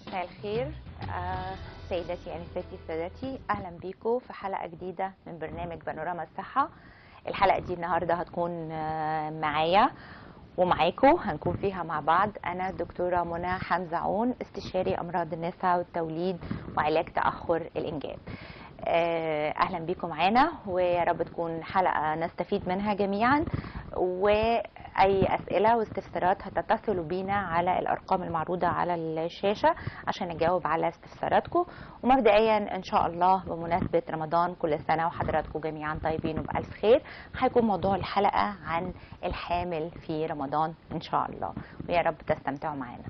مساء الخير آه، سيداتي انساتي سادتي اهلا بيكم في حلقه جديده من برنامج بانوراما الصحه الحلقه دي النهارده هتكون آه، معايا ومعاكم هنكون فيها مع بعض انا الدكتوره منى حمزه عون استشاري امراض النساء والتوليد وعلاج تاخر الانجاب آه، اهلا بيكم معانا ويا رب تكون حلقه نستفيد منها جميعا واي اسئله واستفسارات هتتصلوا بينا على الارقام المعروضه على الشاشه عشان نجاوب على استفساراتكم ومبدئيا ان شاء الله بمناسبه رمضان كل سنه وحضراتكم جميعا طيبين وبالف خير هيكون موضوع الحلقه عن الحامل في رمضان ان شاء الله ويا رب تستمتعوا معانا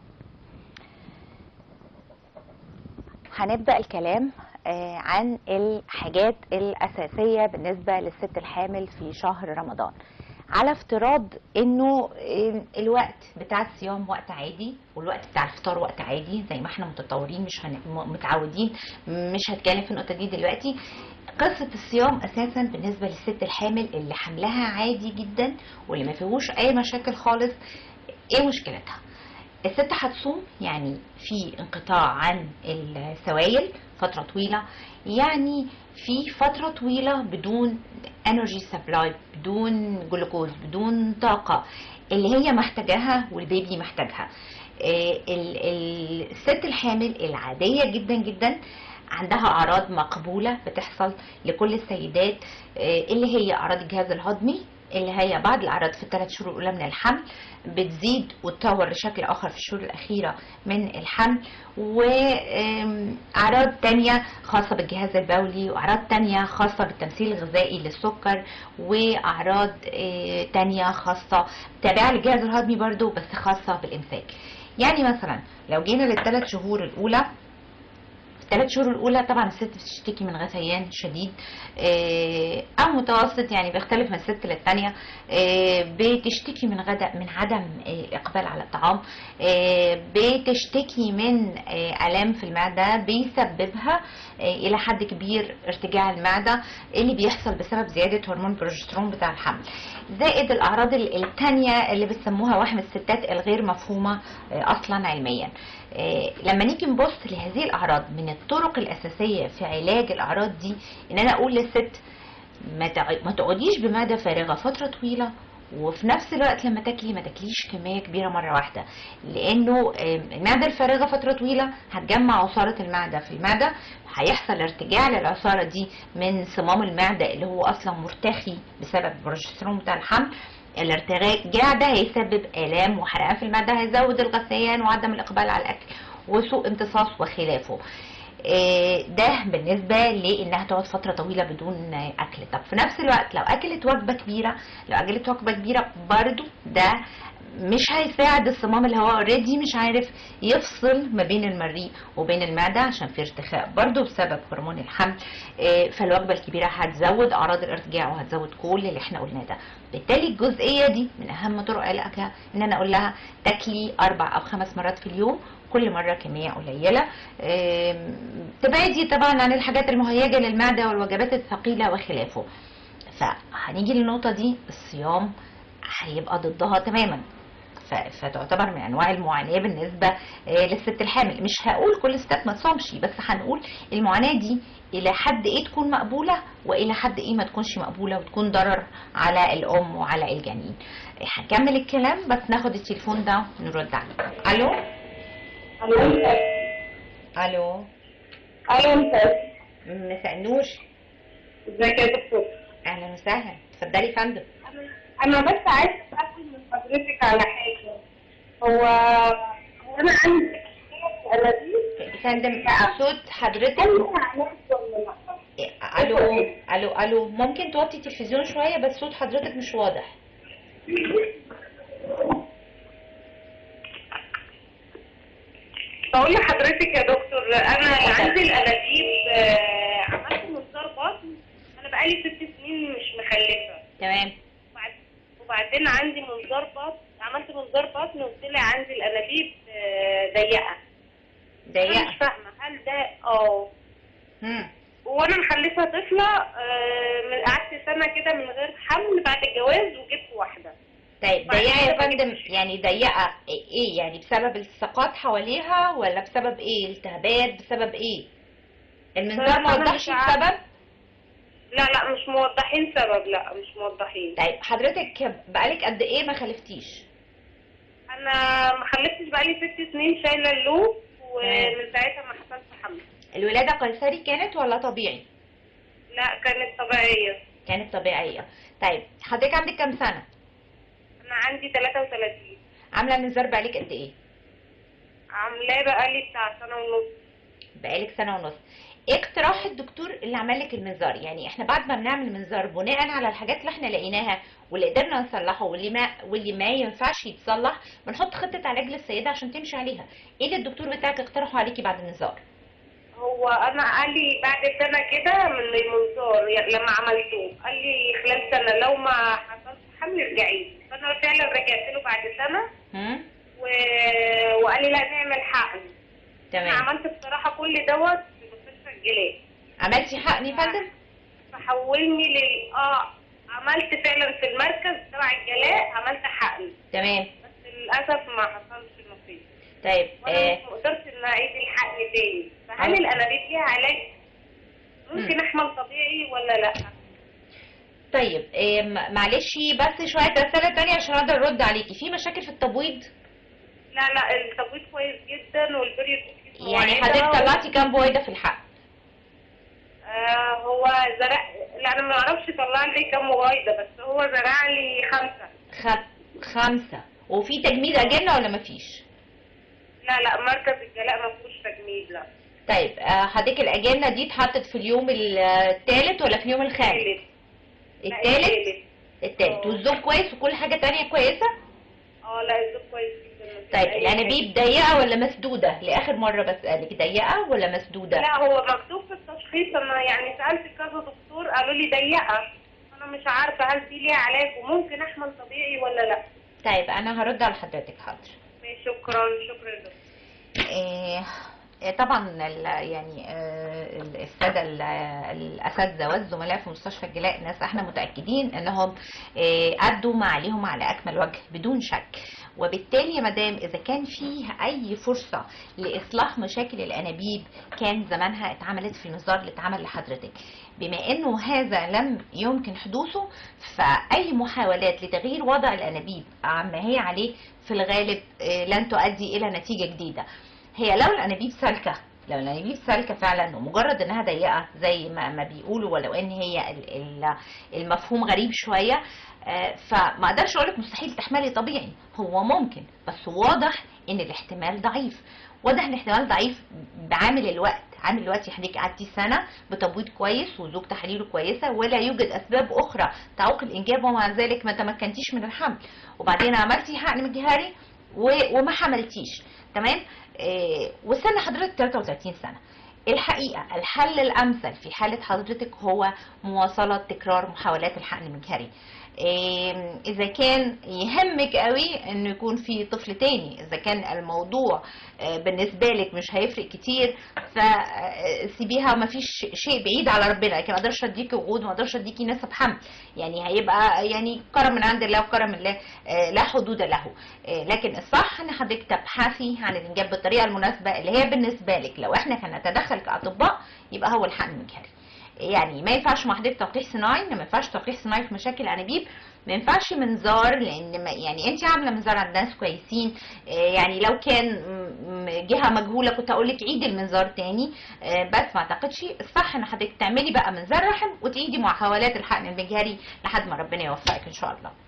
هنبدا الكلام آه، عن الحاجات الاساسيه بالنسبه للست الحامل في شهر رمضان على افتراض انه آه، الوقت بتاع الصيام وقت عادي والوقت بتاع الفطار وقت عادي زي ما احنا متطورين مش هن... م- متعودين مش هتكلم في النقطه دي دلوقتي قصه الصيام اساسا بالنسبه للست الحامل اللي حملها عادي جدا واللي ما فيهوش اي مشاكل خالص ايه مشكلتها الست هتصوم يعني في انقطاع عن السوائل فترة طويلة يعني في فترة طويلة بدون انرجي سبلاي بدون جلوكوز بدون طاقة اللي هي محتاجاها والبيبي محتاجها آه، ال- ال- الست الحامل العادية جدا جدا عندها اعراض مقبولة بتحصل لكل السيدات آه، اللي هي اعراض الجهاز الهضمي اللي هي بعض الاعراض في الثلاث شهور الاولى من الحمل بتزيد وتطور بشكل اخر في الشهور الاخيره من الحمل واعراض تانية خاصه بالجهاز البولي واعراض تانية خاصه بالتمثيل الغذائي للسكر واعراض آه، تانية خاصه تابعه للجهاز الهضمي برضو بس خاصه بالامساك يعني مثلا لو جينا للثلاث شهور الاولى الثلاث شهور الاولى طبعا الست بتشتكي من غثيان شديد آه، او متوسط يعني بيختلف من الست للتانية آه، بتشتكي من غدا من عدم آه، اقبال على الطعام آه، بتشتكي من آه، الام في المعده بيسببها آه، الى حد كبير ارتجاع المعده اللي بيحصل بسبب زياده هرمون البروجسترون بتاع الحمل زائد الاعراض ال- التانية اللي بتسموها وهم الستات الغير مفهومه آه، اصلا علميا آه، لما نيجي نبص لهذه الاعراض من الطرق الاساسيه في علاج الاعراض دي ان انا اقول للست ما تع- ما تقعديش بمعده فارغه فتره طويله وفي نفس الوقت لما تاكلي ما تاكليش كميه كبيره مره واحده لانه آم، المعده الفارغه فتره طويله هتجمع عصاره المعده في المعده هيحصل ارتجاع للعصاره دي من صمام المعده اللي هو اصلا مرتخي بسبب البروجسترون بتاع الحمل الارتجاع ده هيسبب الام وحرقان في المعده هيزود الغثيان وعدم الاقبال على الاكل وسوء امتصاص وخلافه آه، ده بالنسبه لانها تقعد فتره طويله بدون آه، اكل طب في نفس الوقت لو اكلت وجبه كبيره لو اكلت وجبه كبيره برضو ده مش هيساعد الصمام اللي هو اوريدي مش عارف يفصل ما بين المريء وبين المعده عشان في ارتخاء برضو بسبب هرمون الحمل آه، فالوجبه الكبيره هتزود اعراض الارتجاع وهتزود كل اللي احنا قلناه ده بالتالي الجزئيه دي من اهم طرق علاجها ان انا اقول لها تاكلي اربع او خمس مرات في اليوم كل مره كميه قليله آم، تبعدي طبعا عن الحاجات المهيجه للمعده والوجبات الثقيله وخلافه فهنيجي للنقطه دي الصيام هيبقى ضدها تماما ف- فتعتبر من انواع المعاناه بالنسبه آه، للست الحامل مش هقول كل الستات ما تصومش بس هنقول المعاناه دي الى حد ايه تكون مقبوله والى حد ايه ما تكونش مقبوله وتكون ضرر على الام وعلى الجنين آه، هنكمل الكلام بس ناخد التليفون ده ونرد عليه الو الو الو الو مساء مساء النور ازيك يا دكتور اهلا وسهلا اتفضلي يا فندم انا بس عايز اسال من حضرتك على حاجه هو هو انا عندي انابيب يا فندم صوت حضرتك هل لها علاج ولا لا؟ الو الو الو ممكن توطي التلفزيون شويه بس صوت حضرتك مش واضح بقول لحضرتك يا دكتور انا عندي الانابيب آه، عملت منظار بطن انا بقالي ست سنين مش مخلفه تمام وبعد- وبعدين عندي منظار بطن عملت منظار بطن وطلع عندي الانابيب آه، ضيقه انا ضيقه مش فاهمه هل ده اه مم. وانا مخلفه طفله آه، من قعدت سنه كده من غير حمل بعد الجواز وجبت واحده طيب وبعدين ضيقه يا ما فندم جبتش. يعني ضيقه ايه يعني بسبب الثقات حواليها ولا بسبب ايه التهابات بسبب ايه المنظار ما بصراحة أنا وضحش مش عارفة. السبب لا لا مش موضحين سبب لا مش موضحين طيب حضرتك بقالك قد ايه ما خلفتيش انا ما خلفتش بقالي ست سنين شايله اللوب ومن ساعتها ما حصلش حمل الولاده قيصري كانت ولا طبيعي لا كانت طبيعيه كانت طبيعيه طيب حضرتك عندك كام سنه انا عندي 33 عامله المنظار بقالك قد ايه عاملاه بقالي بتاع سنه ونص بقالك سنه ونص ايه اقتراح الدكتور اللي عمل لك المنظار يعني احنا بعد ما بنعمل منظار بناء على الحاجات اللي احنا لقيناها واللي قدرنا نصلحه واللي ما واللي ما ينفعش يتصلح بنحط خطه علاج للسيده عشان تمشي عليها ايه اللي الدكتور بتاعك اقترحه عليكي بعد المنظار هو انا قال لي بعد سنه كده من المنظار يعني لما عملته قال لي خلال سنه لو ما حصلش حمل ارجعي لي. فانا فعلا رجعت له بعد سنه هم؟ و... وقال لي لا نعمل حقن انا تمام عملت بصراحه كل دوت في مستشفى الجلاء عملتي حقن يا فندم فحولني لل اه عملت فعلا في المركز تبع الجلاء عملت حقن تمام بس للاسف ما حصلش نصيب طيب وانا آه مش قدرت ان اعيد الحقن تاني فهل أيوة. الانابيب ليها علاج ممكن احمل طبيعي ولا لا طيب آه م- معلش بس شويه اسئله تانية عشان اقدر ارد عليكي في مشاكل في التبويض لا لا التبويض كويس جدا والبريد يعني حضرتك طلعتي كام بويضه في الحقن آه هو زرع لا انا ما اعرفش طلع لي كام وايده بس هو زرع لي خمسه خ... خمسه وفي تجميد اجنه ولا مفيش لا لا مركز الجلاء ما فيهوش تجميد لا طيب آه، حضرتك الأجنة دي اتحطت في اليوم الثالث ولا في اليوم الخامس؟ ثالث لا، الثالث؟ الثالث. الثالث آه. والزوج كويس وكل حاجة تانية كويسة؟ اه لا الزوج كويس جدا مفيش طيب أي الأنابيب ضيقة ولا مسدودة؟ لآخر مرة بسألك ضيقة ولا مسدودة؟ لا هو مكتوب في التشخيص انا يعني سالت كذا دكتور قالوا لي ضيقه انا مش عارفه هل دي ليها علاج وممكن احمل طبيعي ولا لا طيب أنا هرد على حضرتك حاضر. ماشي، شكرا شكرا يا دكتور إيه، إيه، طبعا ال- يعني آه، الساده ال- الاساتذه والزملاء في مستشفى الجلاء ناس احنا متاكدين انهم آه، ادوا ما عليهم على اكمل وجه بدون شك وبالتالي يا مدام اذا كان فيه اي فرصه لاصلاح مشاكل الانابيب كان زمانها اتعملت في النظار اللي اتعمل لحضرتك بما انه هذا لم يمكن حدوثه فاي محاولات لتغيير وضع الانابيب عما هي عليه في الغالب آه، لن تؤدي الى نتيجه جديده هي لو الانابيب سالكه لو الانابيب سالكه فعلا ومجرد انها ضيقه زي ما ما بيقولوا ولو ان هي ال- ال- المفهوم غريب شويه آه، فما اقدرش اقول لك مستحيل تحملي طبيعي هو ممكن بس واضح ان الاحتمال ضعيف واضح ان الاحتمال ضعيف بعامل الوقت عامل الوقت حضرتك قعدتي سنه بتبويض كويس وزوج تحاليله كويسه ولا يوجد اسباب اخرى تعوق الانجاب ومع ذلك ما تمكنتيش من الحمل وبعدين عملتي حقن مجهري و- وما حملتيش تمام إيه وسن حضرتك 33 سنه الحقيقه الحل الامثل في حاله حضرتك هو مواصله تكرار محاولات الحقن المجهري إيه، اذا كان يهمك قوي انه يكون في طفل تاني اذا كان الموضوع آه، بالنسبه لك مش هيفرق كتير فسيبيها ما فيش شيء بعيد على ربنا لكن ما اقدرش اديكي وعود ما اقدرش اديكي نسب حمل يعني هيبقى يعني كرم من عند الله وكرم الله آه، لا حدود له آه، لكن الصح ان حضرتك تبحثي عن الانجاب بالطريقه المناسبه اللي هي بالنسبه لك لو احنا هنتدخل كاطباء يبقى هو الحقن المجهري يعني ما ينفعش مع حضرتك تلقيح صناعي ما ينفعش تلقيح صناعي في مشاكل الانابيب ما ينفعش منظار لان ما يعني انت عامله منظار عند ناس كويسين آه، يعني لو كان م- م- جهه مجهوله كنت اقول لك عيدي المنظار تاني آه، بس ما اعتقدش الصح ان حضرتك تعملي بقى منظار رحم وتعيدي محاولات الحقن المجهري لحد ما ربنا يوفقك ان شاء الله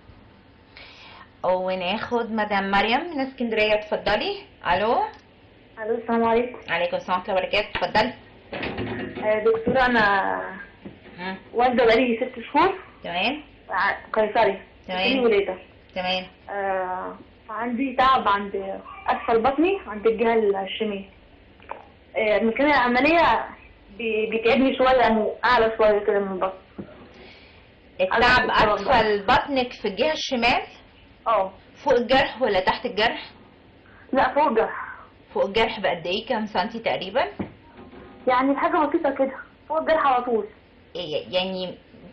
وناخد مدام مريم من اسكندريه اتفضلي الو الو السلام عليكم عليكم السلام ورحمه الله وبركاته اتفضلي آه، دكتورة أنا مم. والدة بقالي ست شهور تمام ع- قيصري تمام. في ولادة تمام آه، عندي تعب عند أسفل بطني عند الجهة الشمال آه، مكان العملية بي- بيتعبني شوية يعني أعلى شوية كده من البطن التعب أنا كنت اسفل بطنك في الجهه الشمال اه فوق الجرح ولا تحت الجرح لا فوق جرح فوق الجرح بقد ايه كام سنتي تقريبا يعني حاجة بسيطة كده فوق الجرح على طول إيه يعني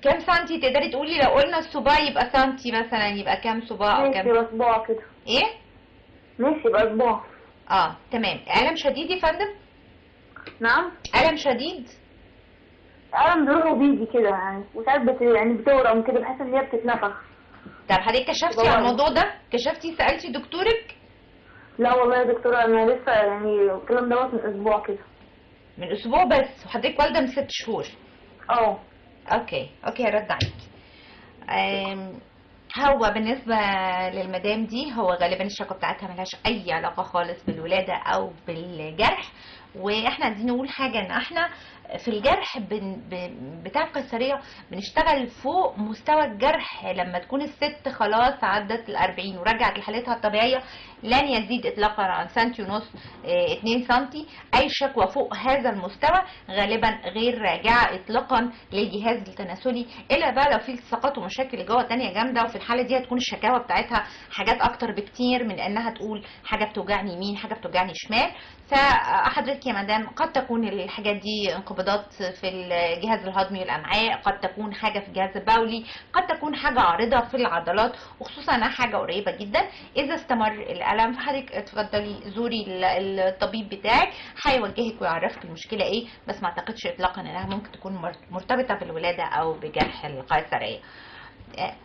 كام سنتي تقدري تقولي لو قلنا الصباع يبقى سنتي مثلا يبقى كام صباع او ماشي كام يبقى اسبوع كده ايه ماشي يبقى اسبوع اه تمام الم شديد يا فندم نعم الم شديد الم بيروح وبيجي كده يعني وساعات بت... يعني بتورم كده بحس ان هي بتتنفخ طب حضرتك كشفتي طبعاً. على الموضوع ده كشفتي سالتي دكتورك لا والله يا دكتورة انا لسه يعني الكلام دوت من اسبوع كده من اسبوع بس وحضرتك والده من ست شهور اه اوكي اوكي رد عليك أم، هو بالنسبة للمدام دي هو غالبا الشكوى بتاعتها ملهاش أي علاقة خالص بالولادة أو بالجرح واحنا عايزين نقول حاجة ان احنا في الجرح بن ب- بتاع القيصرية بنشتغل فوق مستوى الجرح لما تكون الست خلاص عدت الأربعين ورجعت لحالتها الطبيعية لن يزيد إطلاقا عن سنتي ونص اه، اتنين سنتي أي شكوى فوق هذا المستوى غالبا غير راجعة إطلاقا للجهاز التناسلي إلا بقى لو في التصاقات ومشاكل جوه تانية جامدة وفي الحالة دي هتكون الشكاوى بتاعتها حاجات أكتر بكتير من إنها تقول حاجة بتوجعني يمين حاجة بتوجعني شمال فحضرتك يا مدام قد تكون الحاجات دي انقباضات في الجهاز الهضمي والامعاء قد تكون حاجه في الجهاز البولي قد تكون حاجه عارضه في العضلات وخصوصا انها حاجه قريبه جدا اذا استمر الالم فحضرتك اتفضلي زوري ال- الطبيب بتاعك هيوجهك ويعرفك المشكله ايه بس ما اعتقدش اطلاقا انها ممكن تكون مر- مرتبطه بالولاده او بجرح القيصريه آه.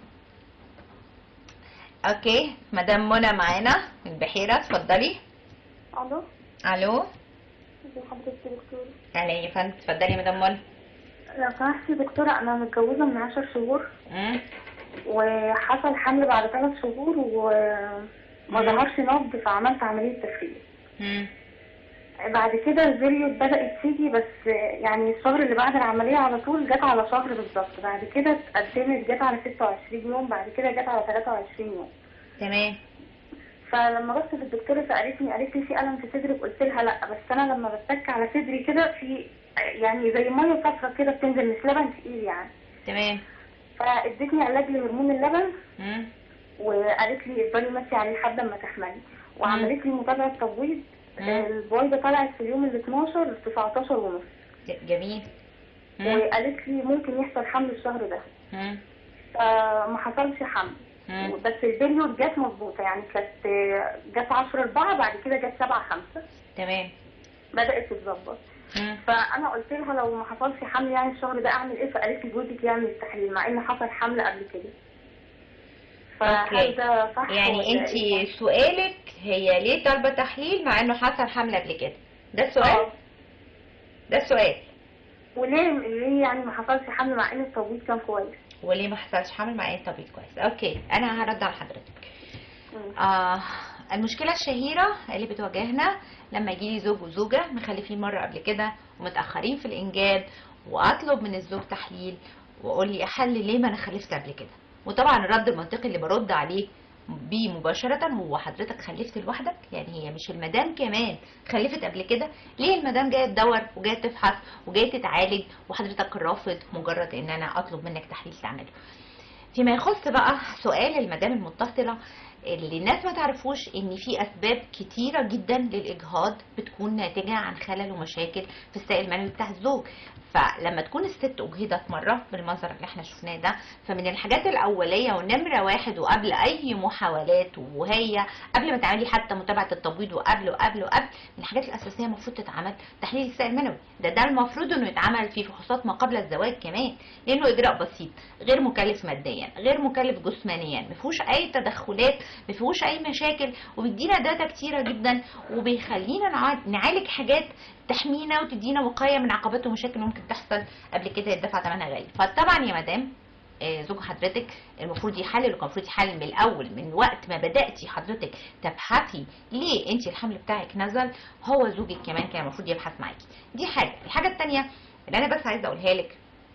اوكي مدام منى معانا من البحيره اتفضلي الو الو ازي حضرتك يا دكتورة اهلا يا فندم اتفضلي يا مدام منى لو سمحتي يا دكتورة انا متجوزة من عشر شهور مم. وحصل حمل بعد ثلاث شهور وما مم. ظهرش نبض فعملت عملية تفريغ مم. بعد كده الفيريود بدأت تيجي بس يعني الشهر اللي بعد العملية على طول جت على شهر بالظبط بعد كده اتقدمت جت على 26 يوم بعد كده جت على 23 يوم تمام فلما رحت للدكتورة سألتني قالت لي في ألم في صدرك قلت لها لا بس أنا لما بتك على صدري كده في يعني زي مية صفرا كده بتنزل مش لبن تقيل يعني تمام فادتني علاج لهرمون اللبن مم. وقالت لي افضلي ماشية عليه لحد ما تحملي وعملت لي متابعة تبويض مم. البويضة طلعت في اليوم ال 12 19 ونص ج- جميل مم. وقالت لي ممكن يحصل حمل الشهر ده مم. فما حصلش حمل مم. بس البريود جت مظبوطة يعني كانت جت 10 4 بعد كده جت 7 5 تمام بدأت تتظبط مم. فانا قلت لها لو ما حصلش حمل يعني الشهر ده اعمل ايه فقالت لي جوزك يعمل التحليل مع ان حصل حمل قبل كده أوكي. فهل ده صح يعني ولا انت إيه؟ سؤالك هي ليه طالبه تحليل مع انه حصل حمل قبل كده ده السؤال آه. ده السؤال وليه ليه يعني ما حصلش حمل مع ان التبويض كان كويس وليه ما حصلش حمل مع ايه طبيب كويس اوكي انا هرد على حضرتك مم. آه المشكلة الشهيرة اللي بتواجهنا لما يجيلي زوج وزوجة مخلفين مرة قبل كده ومتأخرين في الإنجاب وأطلب من الزوج تحليل وأقول لي أحل ليه ما أنا خلفت قبل كده وطبعا الرد المنطقي اللي برد عليه بيه مباشرة هو حضرتك خلفت لوحدك يعني هي مش المدام كمان خلفت قبل كده ليه المدام جاية تدور وجاية تفحص وجاية تتعالج وحضرتك رافض مجرد ان انا اطلب منك تحليل تعمله فيما يخص بقى سؤال المدام المتصلة اللي الناس ما تعرفوش ان في اسباب كتيرة جدا للاجهاض بتكون ناتجة عن خلل ومشاكل في السائل المنوي بتاع الزوج فلما تكون الست اجهضت مرة بالمنظر اللي احنا شفناه ده فمن الحاجات الاولية ونمرة واحد وقبل اي محاولات وهي قبل ما تعملي حتى متابعة التبويض وقبل وقبل وقبل من الحاجات الاساسية المفروض تتعمل تحليل السائل المنوي ده ده المفروض انه يتعمل في فحوصات ما قبل الزواج كمان لانه اجراء بسيط غير مكلف ماديا غير مكلف جسمانيا ما فيهوش اي تدخلات ما فيهوش اي مشاكل وبيدينا داتا كتيره جدا وبيخلينا نع- نعالج حاجات تحمينا وتدينا وقايه من عقبات ومشاكل ممكن تحصل قبل كده يدفع ثمنها غالي فطبعا يا مدام آه، زوج حضرتك المفروض يحلل وكان المفروض يحلل من الاول من وقت ما بداتي حضرتك تبحثي ليه انت الحمل بتاعك نزل هو زوجك كمان كان المفروض يبحث معاكي دي حاجه الحاجه الثانيه اللي انا بس عايزه اقولها لك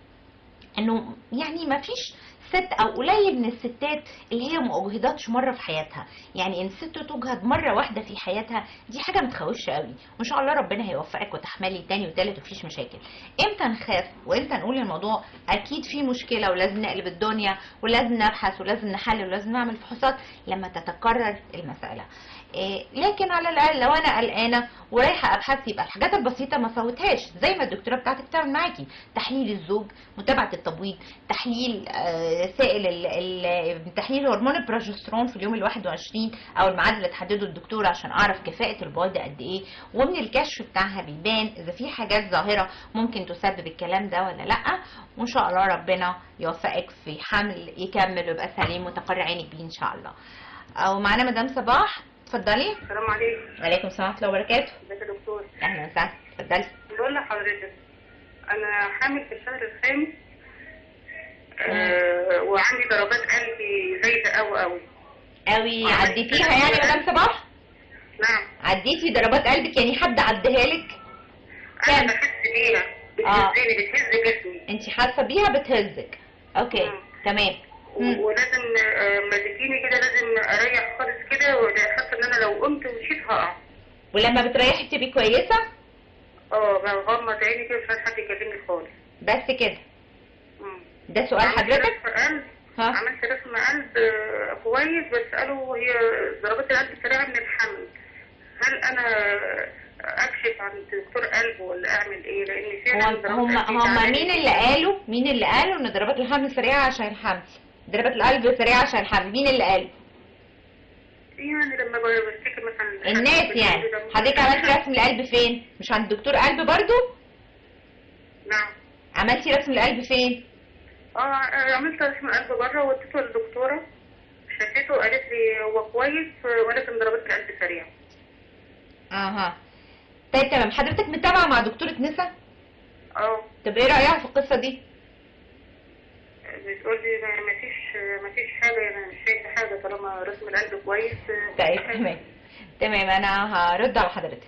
انه يعني ما فيش ست او قليل من الستات اللي هي ما اجهضتش مره في حياتها يعني ان الست تجهض مره واحده في حياتها دي حاجه ما تخوفش قوي وان شاء الله ربنا هيوفقك وتحملي تاني وتالت ومفيش مشاكل امتى نخاف وامتى نقول الموضوع اكيد في مشكله ولازم نقلب الدنيا ولازم نبحث ولازم نحلل ولازم نعمل فحوصات لما تتكرر المساله إيه، لكن على الاقل لو انا قلقانه ورايحه ابحث يبقى الحاجات البسيطه ما فوتهاش زي ما الدكتوره بتاعتك تعمل معاكي تحليل الزوج متابعه التبويض تحليل آه، سائل ال- ال- تحليل هرمون البروجسترون في اليوم ال 21 او الميعاد اللي تحدده الدكتور عشان اعرف كفاءه البويضه قد ايه ومن الكشف بتاعها بيبان اذا في حاجات ظاهره ممكن تسبب الكلام ده ولا لا وان شاء الله ربنا يوفقك في حمل يكمل ويبقى سليم وتقر عينك بيه ان شاء الله او معانا مدام صباح اتفضلي السلام عليكم وعليكم السلام ورحمه الله وبركاته ازيك يا دكتور اهلا وسهلا اتفضلي بقول لحضرتك انا حامل في الشهر الخامس آه وعندي ضربات قلبي زايده قوي قوي قوي عديتيها يعني يا مدام صباح نعم عديتي ضربات قلبك يعني حد عدها لك انا كام؟ بحس بيها آه. بتهزني بتهز جسمي انت حاسه بيها بتهزك اوكي مم. تمام مم. ولازم آه، ما تجيني كده لازم اريح خالص كده وحاسه ان انا لو قمت ومشيت هقع ولما بتريحي بتبقي كويسه اه بغمض عيني كده مش عايز حد يكلمني خالص بس كده مم. ده سؤال عملت حضرتك رسم قلب ها عملت رسم قلب آه، كويس بس قالوا هي ضربات القلب سريعه من الحمل هل انا اكشف عن دكتور قلب ولا اعمل ايه لان فعلا هم ضربات هم قلبي هم تعبانة مين اللي جداً. قالوا مين اللي قالوا ان ضربات الحمل سريعه عشان الحمل ضربات القلب سريعه عشان الحمل مين اللي قال يعني لما بفتكر مثلا الناس يعني حضرتك عملتي رسم القلب فين مش عند دكتور قلب برضو نعم عملتي رسم القلب فين اه عملت رسم قلب بره واديته للدكتوره شافته قالت لي هو كويس ولكن ضربات القلب سريعه اها طيب تمام حضرتك متابعه مع دكتوره نسا اه طب ايه رايها في القصه دي بتقول لي ما ما فيش ما فيش حاجه انا مش شايفه حاجه طالما رسم القلب كويس طيب تمام تمام انا هرد على حضرتك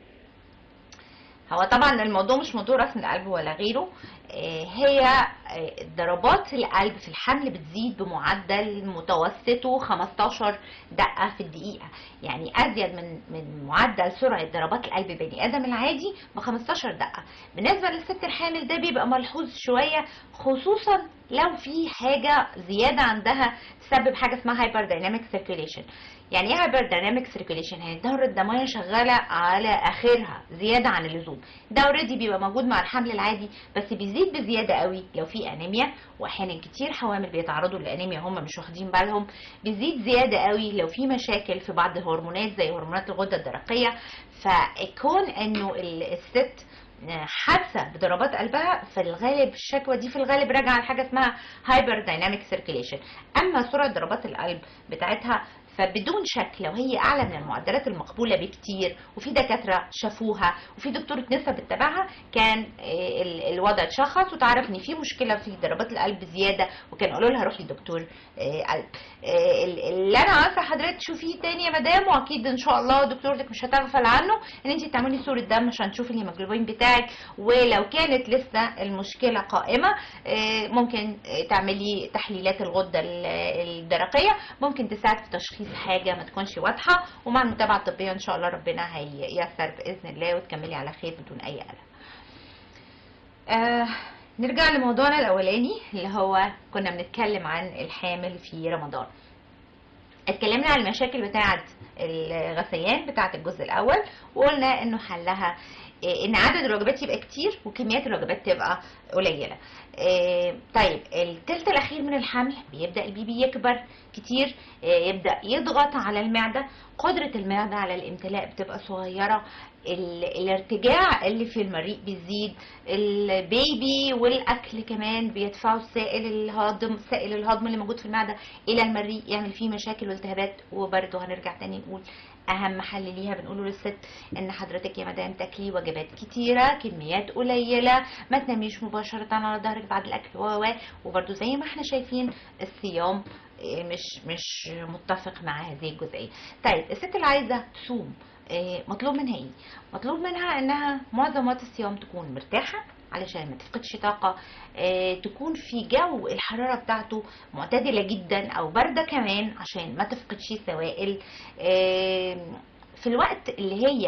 هو طبعا الموضوع مش موضوع رسم القلب ولا غيره آه، هي آه، ضربات القلب في الحمل بتزيد بمعدل متوسطه 15 دقة في الدقيقة يعني أزيد من من معدل سرعة ضربات القلب بني آدم العادي ب 15 دقة بالنسبة للست الحامل ده بيبقى ملحوظ شوية خصوصا لو في حاجة زيادة عندها تسبب حاجة اسمها هايبر دايناميك سيركيوليشن يعني ايه هايبر دايناميك سيركيوليشن يعني الدورة الدموية شغالة على آخرها زيادة عن اللزوم ده اوريدي بيبقى موجود مع الحمل العادي بس بيزيد بزيادة قوي لو في أنيميا وأحيانا كتير حوامل بيتعرضوا للأنيميا هم مش واخدين بالهم بيزيد زيادة قوي لو في مشاكل في بعض الهرمونات زي هرمونات الغدة الدرقية فكون انه ال- الست حادثه بضربات قلبها في الغالب الشكوى دي في الغالب راجعه لحاجه اسمها هايبر دايناميك سيركيليشن اما سرعه ضربات القلب بتاعتها فبدون شك لو هي اعلى من المعدلات المقبوله بكتير وفي دكاتره شافوها وفي دكتوره نسا بتتابعها كان آه، ال- الوضع اتشخص وتعرف ان في مشكله في ضربات القلب زياده وكان قالوا لها روحي لدكتور آه، قلب آه، ال- اللي انا عارفه حضرتك تشوفيه تاني يا مدام واكيد ان شاء الله دكتورتك مش هتغفل عنه ان انت تعملي صوره دم عشان تشوفي الهيموجلوبين بتاعك ولو كانت لسه المشكله قائمه آه، ممكن آه، تعملي تحليلات الغده ال- الدرقيه ممكن تساعد في تشخيص حاجه ما تكونش واضحه ومع المتابعه الطبيه ان شاء الله ربنا هييسر باذن الله وتكملي على خير بدون اي قلق آه نرجع لموضوعنا الاولاني اللي هو كنا بنتكلم عن الحامل في رمضان اتكلمنا عن المشاكل بتاعه الغثيان بتاعه الجزء الاول وقلنا انه حلها إيه، ان عدد الوجبات يبقى كتير وكميات الوجبات تبقى قليله إيه، طيب التلت الاخير من الحمل بيبدا البيبي يكبر كتير إيه، يبدا يضغط على المعده قدره المعده على الامتلاء بتبقى صغيره ال- الارتجاع اللي في المريء بيزيد البيبي والاكل كمان بيدفعوا السائل الهاضم سائل الهضم اللي موجود في المعده الى المريء يعمل فيه مشاكل والتهابات وبرده هنرجع تاني نقول اهم حل ليها بنقوله للست ان حضرتك يا مدام تاكلي وجبات كتيره كميات قليله ما تناميش مباشره على ظهرك بعد الاكل و و وبرده زي ما احنا شايفين الصيام إيه، مش مش متفق مع هذه الجزئيه طيب الست اللي عايزه تصوم إيه، مطلوب منها ايه مطلوب منها انها معظم وقت الصيام تكون مرتاحه علشان ما تفقدش طاقة آه، تكون في جو الحرارة بتاعته معتدلة جدا أو باردة كمان عشان ما تفقدش سوائل آه، في الوقت اللي هي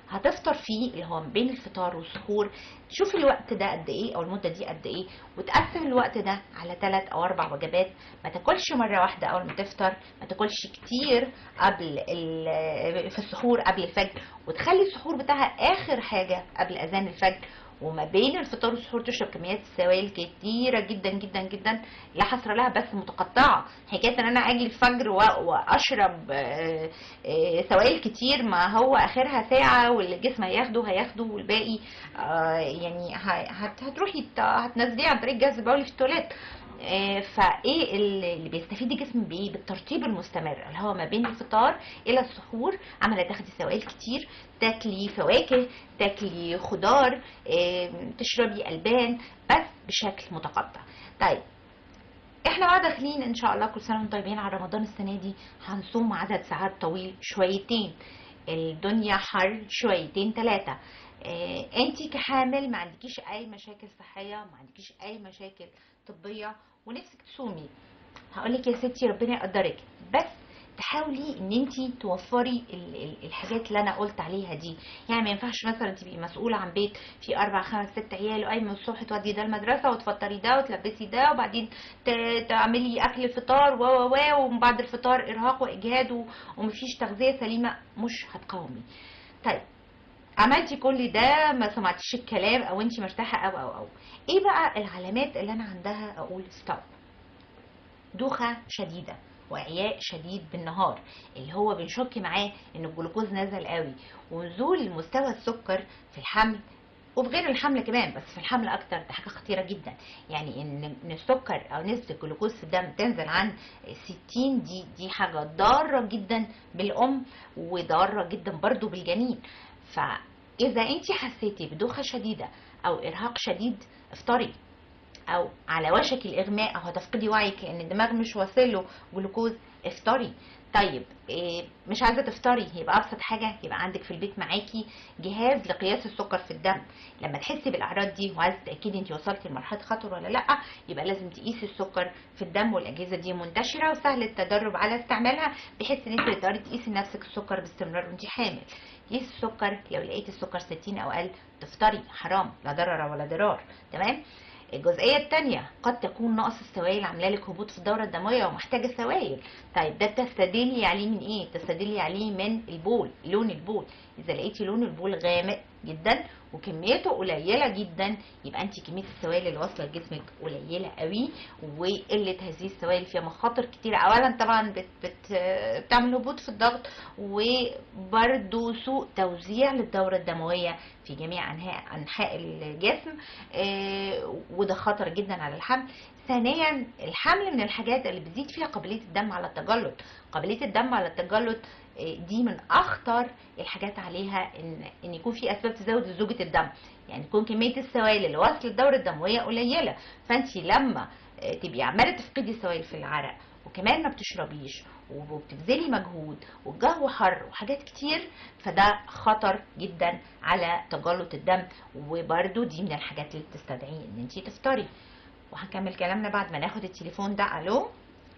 هتفطر فيه اللي هو ما بين الفطار والسحور تشوف الوقت ده قد ايه او المده دي قد ايه وتقسم الوقت ده على ثلاث او اربع وجبات ما تاكلش مره واحده اول ما تفطر ما تاكلش كتير قبل ال- في السحور قبل الفجر وتخلي السحور بتاعها اخر حاجه قبل اذان الفجر وما بين الفطار والسحور تشرب كميات سوائل كتيرة جدا جدا جدا لا حصر لها بس متقطعة حكاية ان انا اجي الفجر و- واشرب آه، آه، سوائل كتير ما هو اخرها ساعة واللي الجسم هياخده هياخده والباقي آه، يعني ه- هت- هتروحي ت- هتنزليه عن طريق الجهاز البولي في التواليت آه، فايه اللي اللي بيستفيد الجسم بايه بالترطيب المستمر اللي هو ما بين الفطار الى السحور عماله تاخدي سوائل كتير تاكلي فواكه تاكلي خضار آم، تشربي البان بس بشكل متقطع طيب احنا بقى داخلين ان شاء الله كل سنه وانتم طيبين على رمضان السنه دي هنصوم عدد ساعات طويل شويتين الدنيا حر شويتين ثلاثه انت كحامل ما عندكيش اي مشاكل صحيه ما عندكيش اي مشاكل طبيه ونفسك تصومي هقول لك يا ستي ربنا يقدرك بس تحاولي ان انت توفري ال- ال- الحاجات اللي انا قلت عليها دي يعني ما ينفعش مثلا تبقي مسؤوله عن بيت فيه اربع خمس ست عيال وقايمه الصبح تودي ده المدرسه وتفطري ده وتلبسي ده وبعدين ت- تعملي اكل الفطار و و و ومن بعد الفطار ارهاق واجهاد و- ومفيش تغذيه سليمه مش هتقاومي طيب عملتي كل ده ما سمعتيش الكلام او انت مرتاحه او او او ايه بقى العلامات اللي انا عندها اقول ستوب دوخة شديدة وإعياء شديد بالنهار اللي هو بنشك معاه إن الجلوكوز نزل قوي ونزول مستوى السكر في الحمل وفي غير الحمل كمان بس في الحمل أكتر ده حاجة خطيرة جدا يعني إن إن السكر أو نسبة الجلوكوز في الدم تنزل عن 60 دي دي حاجة ضارة جدا بالأم وضارة جدا برضو بالجنين فإذا أنت حسيتي بدوخة شديدة أو إرهاق شديد افطري او على وشك الاغماء او هتفقدي وعيك لان الدماغ مش واصل له جلوكوز افطري طيب إيه مش عايزه تفطري يبقى ابسط حاجه يبقى عندك في البيت معاكي جهاز لقياس السكر في الدم لما تحسي بالاعراض دي وعايزه تاكدي انت وصلتي لمرحله خطر ولا لا يبقى لازم تقيسي السكر في الدم والاجهزه دي منتشره وسهل التدرب على استعمالها بحيث ان انت تقدري تقيسي لنفسك السكر باستمرار وانت حامل قيسي السكر لو لقيتي السكر 60 او اقل تفطري حرام لا ضرر ولا ضرار تمام الجزئية التانية قد تكون نقص السوائل عاملة لك هبوط في الدورة الدموية ومحتاجة سوائل طيب ده تستدلي عليه من ايه تستدلي عليه من البول لون البول اذا لقيتي لون البول غامق جدا وكميته قليلة جدا يبقى انت كمية السوائل اللي واصلة لجسمك قليلة قوي وقلة هذه السوائل فيها مخاطر كتيرة اولا طبعا بت بت بتعمل هبوط في الضغط وبرده سوء توزيع للدورة الدموية في جميع انحاء انحاء الجسم آه، وده خطر جدا على الحمل ثانيا الحمل من الحاجات اللي بتزيد فيها قابليه الدم على التجلط قابليه الدم على التجلط آه، دي من اخطر الحاجات عليها ان ان يكون في اسباب تزود زوجة الدم يعني تكون كميه السوائل اللي واصله الدوره الدمويه قليله فانت لما آه، تبقي عماله تفقدي سوائل في العرق وكمان ما بتشربيش وبتبذلي مجهود والجو حر وحاجات كتير فده خطر جدا على تجلط الدم وبرده دي من الحاجات اللي بتستدعي ان انت تفطري وهنكمل كلامنا بعد ما ناخد التليفون ده الو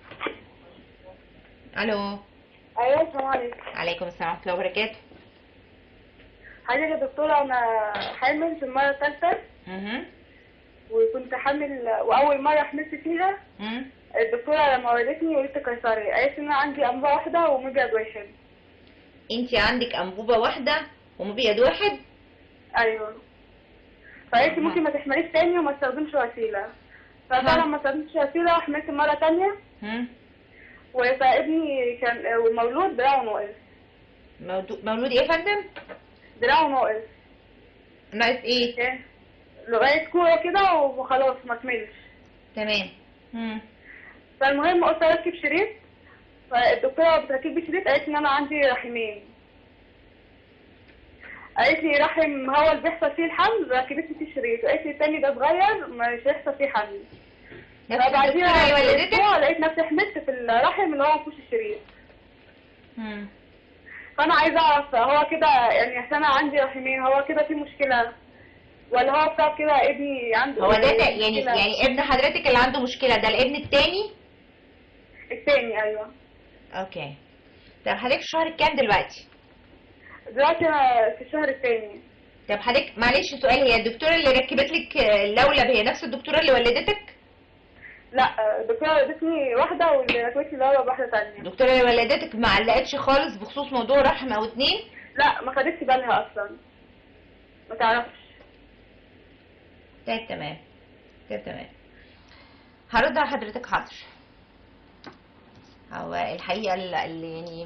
الو ايوه السلام عليكم عليكم السلام ورحمه الله وبركاته حضرتك يا دكتورة انا حامل في المرة الثالثة اها وكنت حامل واول مرة حملت فيها أمم. الدكتورة لما ولدتني ولدت قيصري قالت ان انا عندي انبوبة واحدة ومبيض واحد انت عندك انبوبه واحده ومبيض واحد ايوه فقالت لي أها. ممكن ما تحمليش تاني وما تستخدمش وسيلة ففعلا أها. ما استخدمتش وسيلة وحملت مرة تانية هم؟ وابني كان مولود دراعه ناقص مولود مولود ايه يا فندم دراعه ناقص ناقص ايه كان لغاية كورة كده وخلاص ما كملش تمام هم. فالمهم قلت اركب شريط فالدكتورة بتركب لي شريط قالت لي ان انا عندي رحمين قالت لي رحم هو اللي بيحصل فيه الحمل ركبت لي فيه شريط وقالت لي التاني ده صغير مش هيحصل فيه حمل نفس الدكتوره فبعديها اللي ولدتك بأسبوع لقيت نفسي حملت في الرحم اللي هو مفيهوش الشريط هم. فانا عايزه اعرف هو كده يعني عشان انا عندي رحمين هو كده في مشكله ولا هو بسبب كده ابني عنده هو ده ده يعني مشكلة؟ يعني ابن حضرتك اللي عنده مشكله ده الابن التاني التاني ايوه اوكي طب حضرتك شهرك كام دلوقتي دلوقتي انا في الشهر الثاني طب حضرتك معلش سؤال هي الدكتوره اللي ركبت لك اللولب هي نفس الدكتوره اللي ولدتك لا الدكتورة ادتني واحدة واللي ركبت لي دواء واحدة تانية الدكتوره اللي ولدتك ما علقتش خالص بخصوص موضوع رحم او اتنين لا ما خدتش بالها اصلا ما تعرفش طيب تمام طيب تمام هرد على حضرتك حاضر هو الحقيقه اللي اللي يعني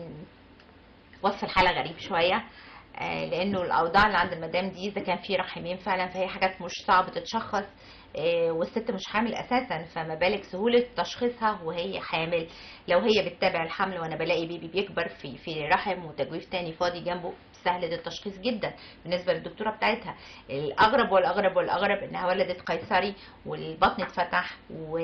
وصف الحاله غريب شويه آه، لانه الاوضاع اللي عند المدام دي اذا كان في رحمين فعلا فهي حاجات مش صعب تتشخص آه، والست مش حامل اساسا فما بالك سهوله تشخيصها وهي حامل لو هي بتتابع الحمل وانا بلاقي بيبي بيكبر في في رحم وتجويف تاني فاضي جنبه سهل التشخيص جدا بالنسبه للدكتوره بتاعتها الاغرب والاغرب والاغرب انها ولدت قيصري والبطن اتفتح و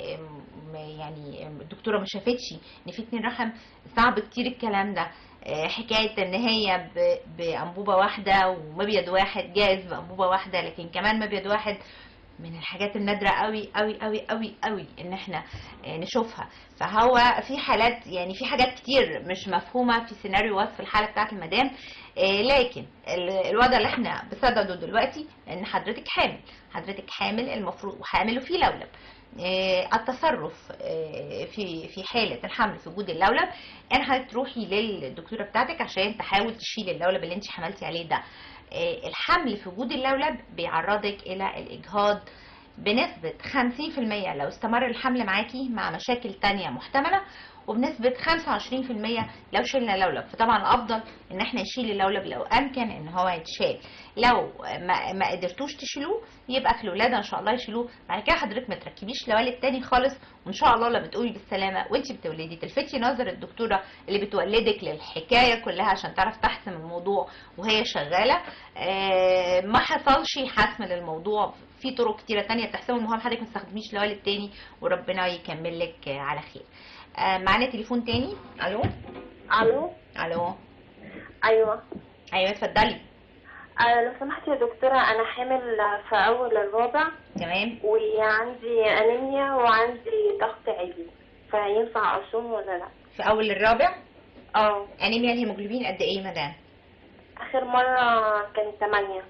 م- يعني الدكتوره ما شافتش ان في اتنين رحم صعب كتير الكلام ده آه، حكايه ان هي ب- بانبوبه واحده ومبيض واحد جايز بانبوبه واحده لكن كمان مبيض واحد من الحاجات النادرة قوي قوي قوي قوي قوي ان احنا آه، نشوفها فهو في حالات يعني في حاجات كتير مش مفهومة في سيناريو وصف الحالة بتاعت المدام آه، لكن ال- الوضع اللي احنا بصدده دلوقتي ان حضرتك حامل حضرتك حامل المفروض وحامل وفي لولب آه، التصرف آه، في في حاله الحمل في وجود اللولب ان حضرتك تروحي للدكتوره بتاعتك عشان تحاول تشيل اللولب اللي انت حملتي عليه ده آه، الحمل في وجود اللولب بيعرضك الى الاجهاض بنسبة 50% لو استمر الحمل معاكي مع مشاكل تانية محتملة وبنسبة 25% لو شلنا لولب فطبعا الأفضل إن احنا نشيل اللولب لو أمكن إن هو يتشال لو ما, ما قدرتوش تشيلوه يبقى في الولادة إن شاء الله يشيلوه بعد كده حضرتك ما تركبيش لوالد تاني خالص وإن شاء الله لما تقومي بالسلامة وأنت بتولدي تلفتي نظر الدكتورة اللي بتولدك للحكاية كلها عشان تعرف تحسم الموضوع وهي شغالة آه، ما حصلش حسم للموضوع في طرق كتيرة تانية تحسمه المهم حضرتك ما تستخدميش لوالد تاني وربنا يكمل لك آه، على خير آه، معانا تليفون تاني الو الو الو ايوه ايوه اتفضلي آه لو سمحت يا دكتورة انا حامل في اول الرابع تمام وعندي انيميا وعندي ضغط عالي فينفع اصوم ولا لا في اول الرابع اه انيميا الهيموجلوبين قد ايه مدام اخر مرة كان 8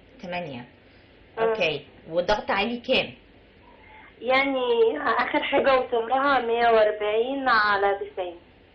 8 اوكي والضغط عالي كام يعني اخر حاجة وصلها 140 على 90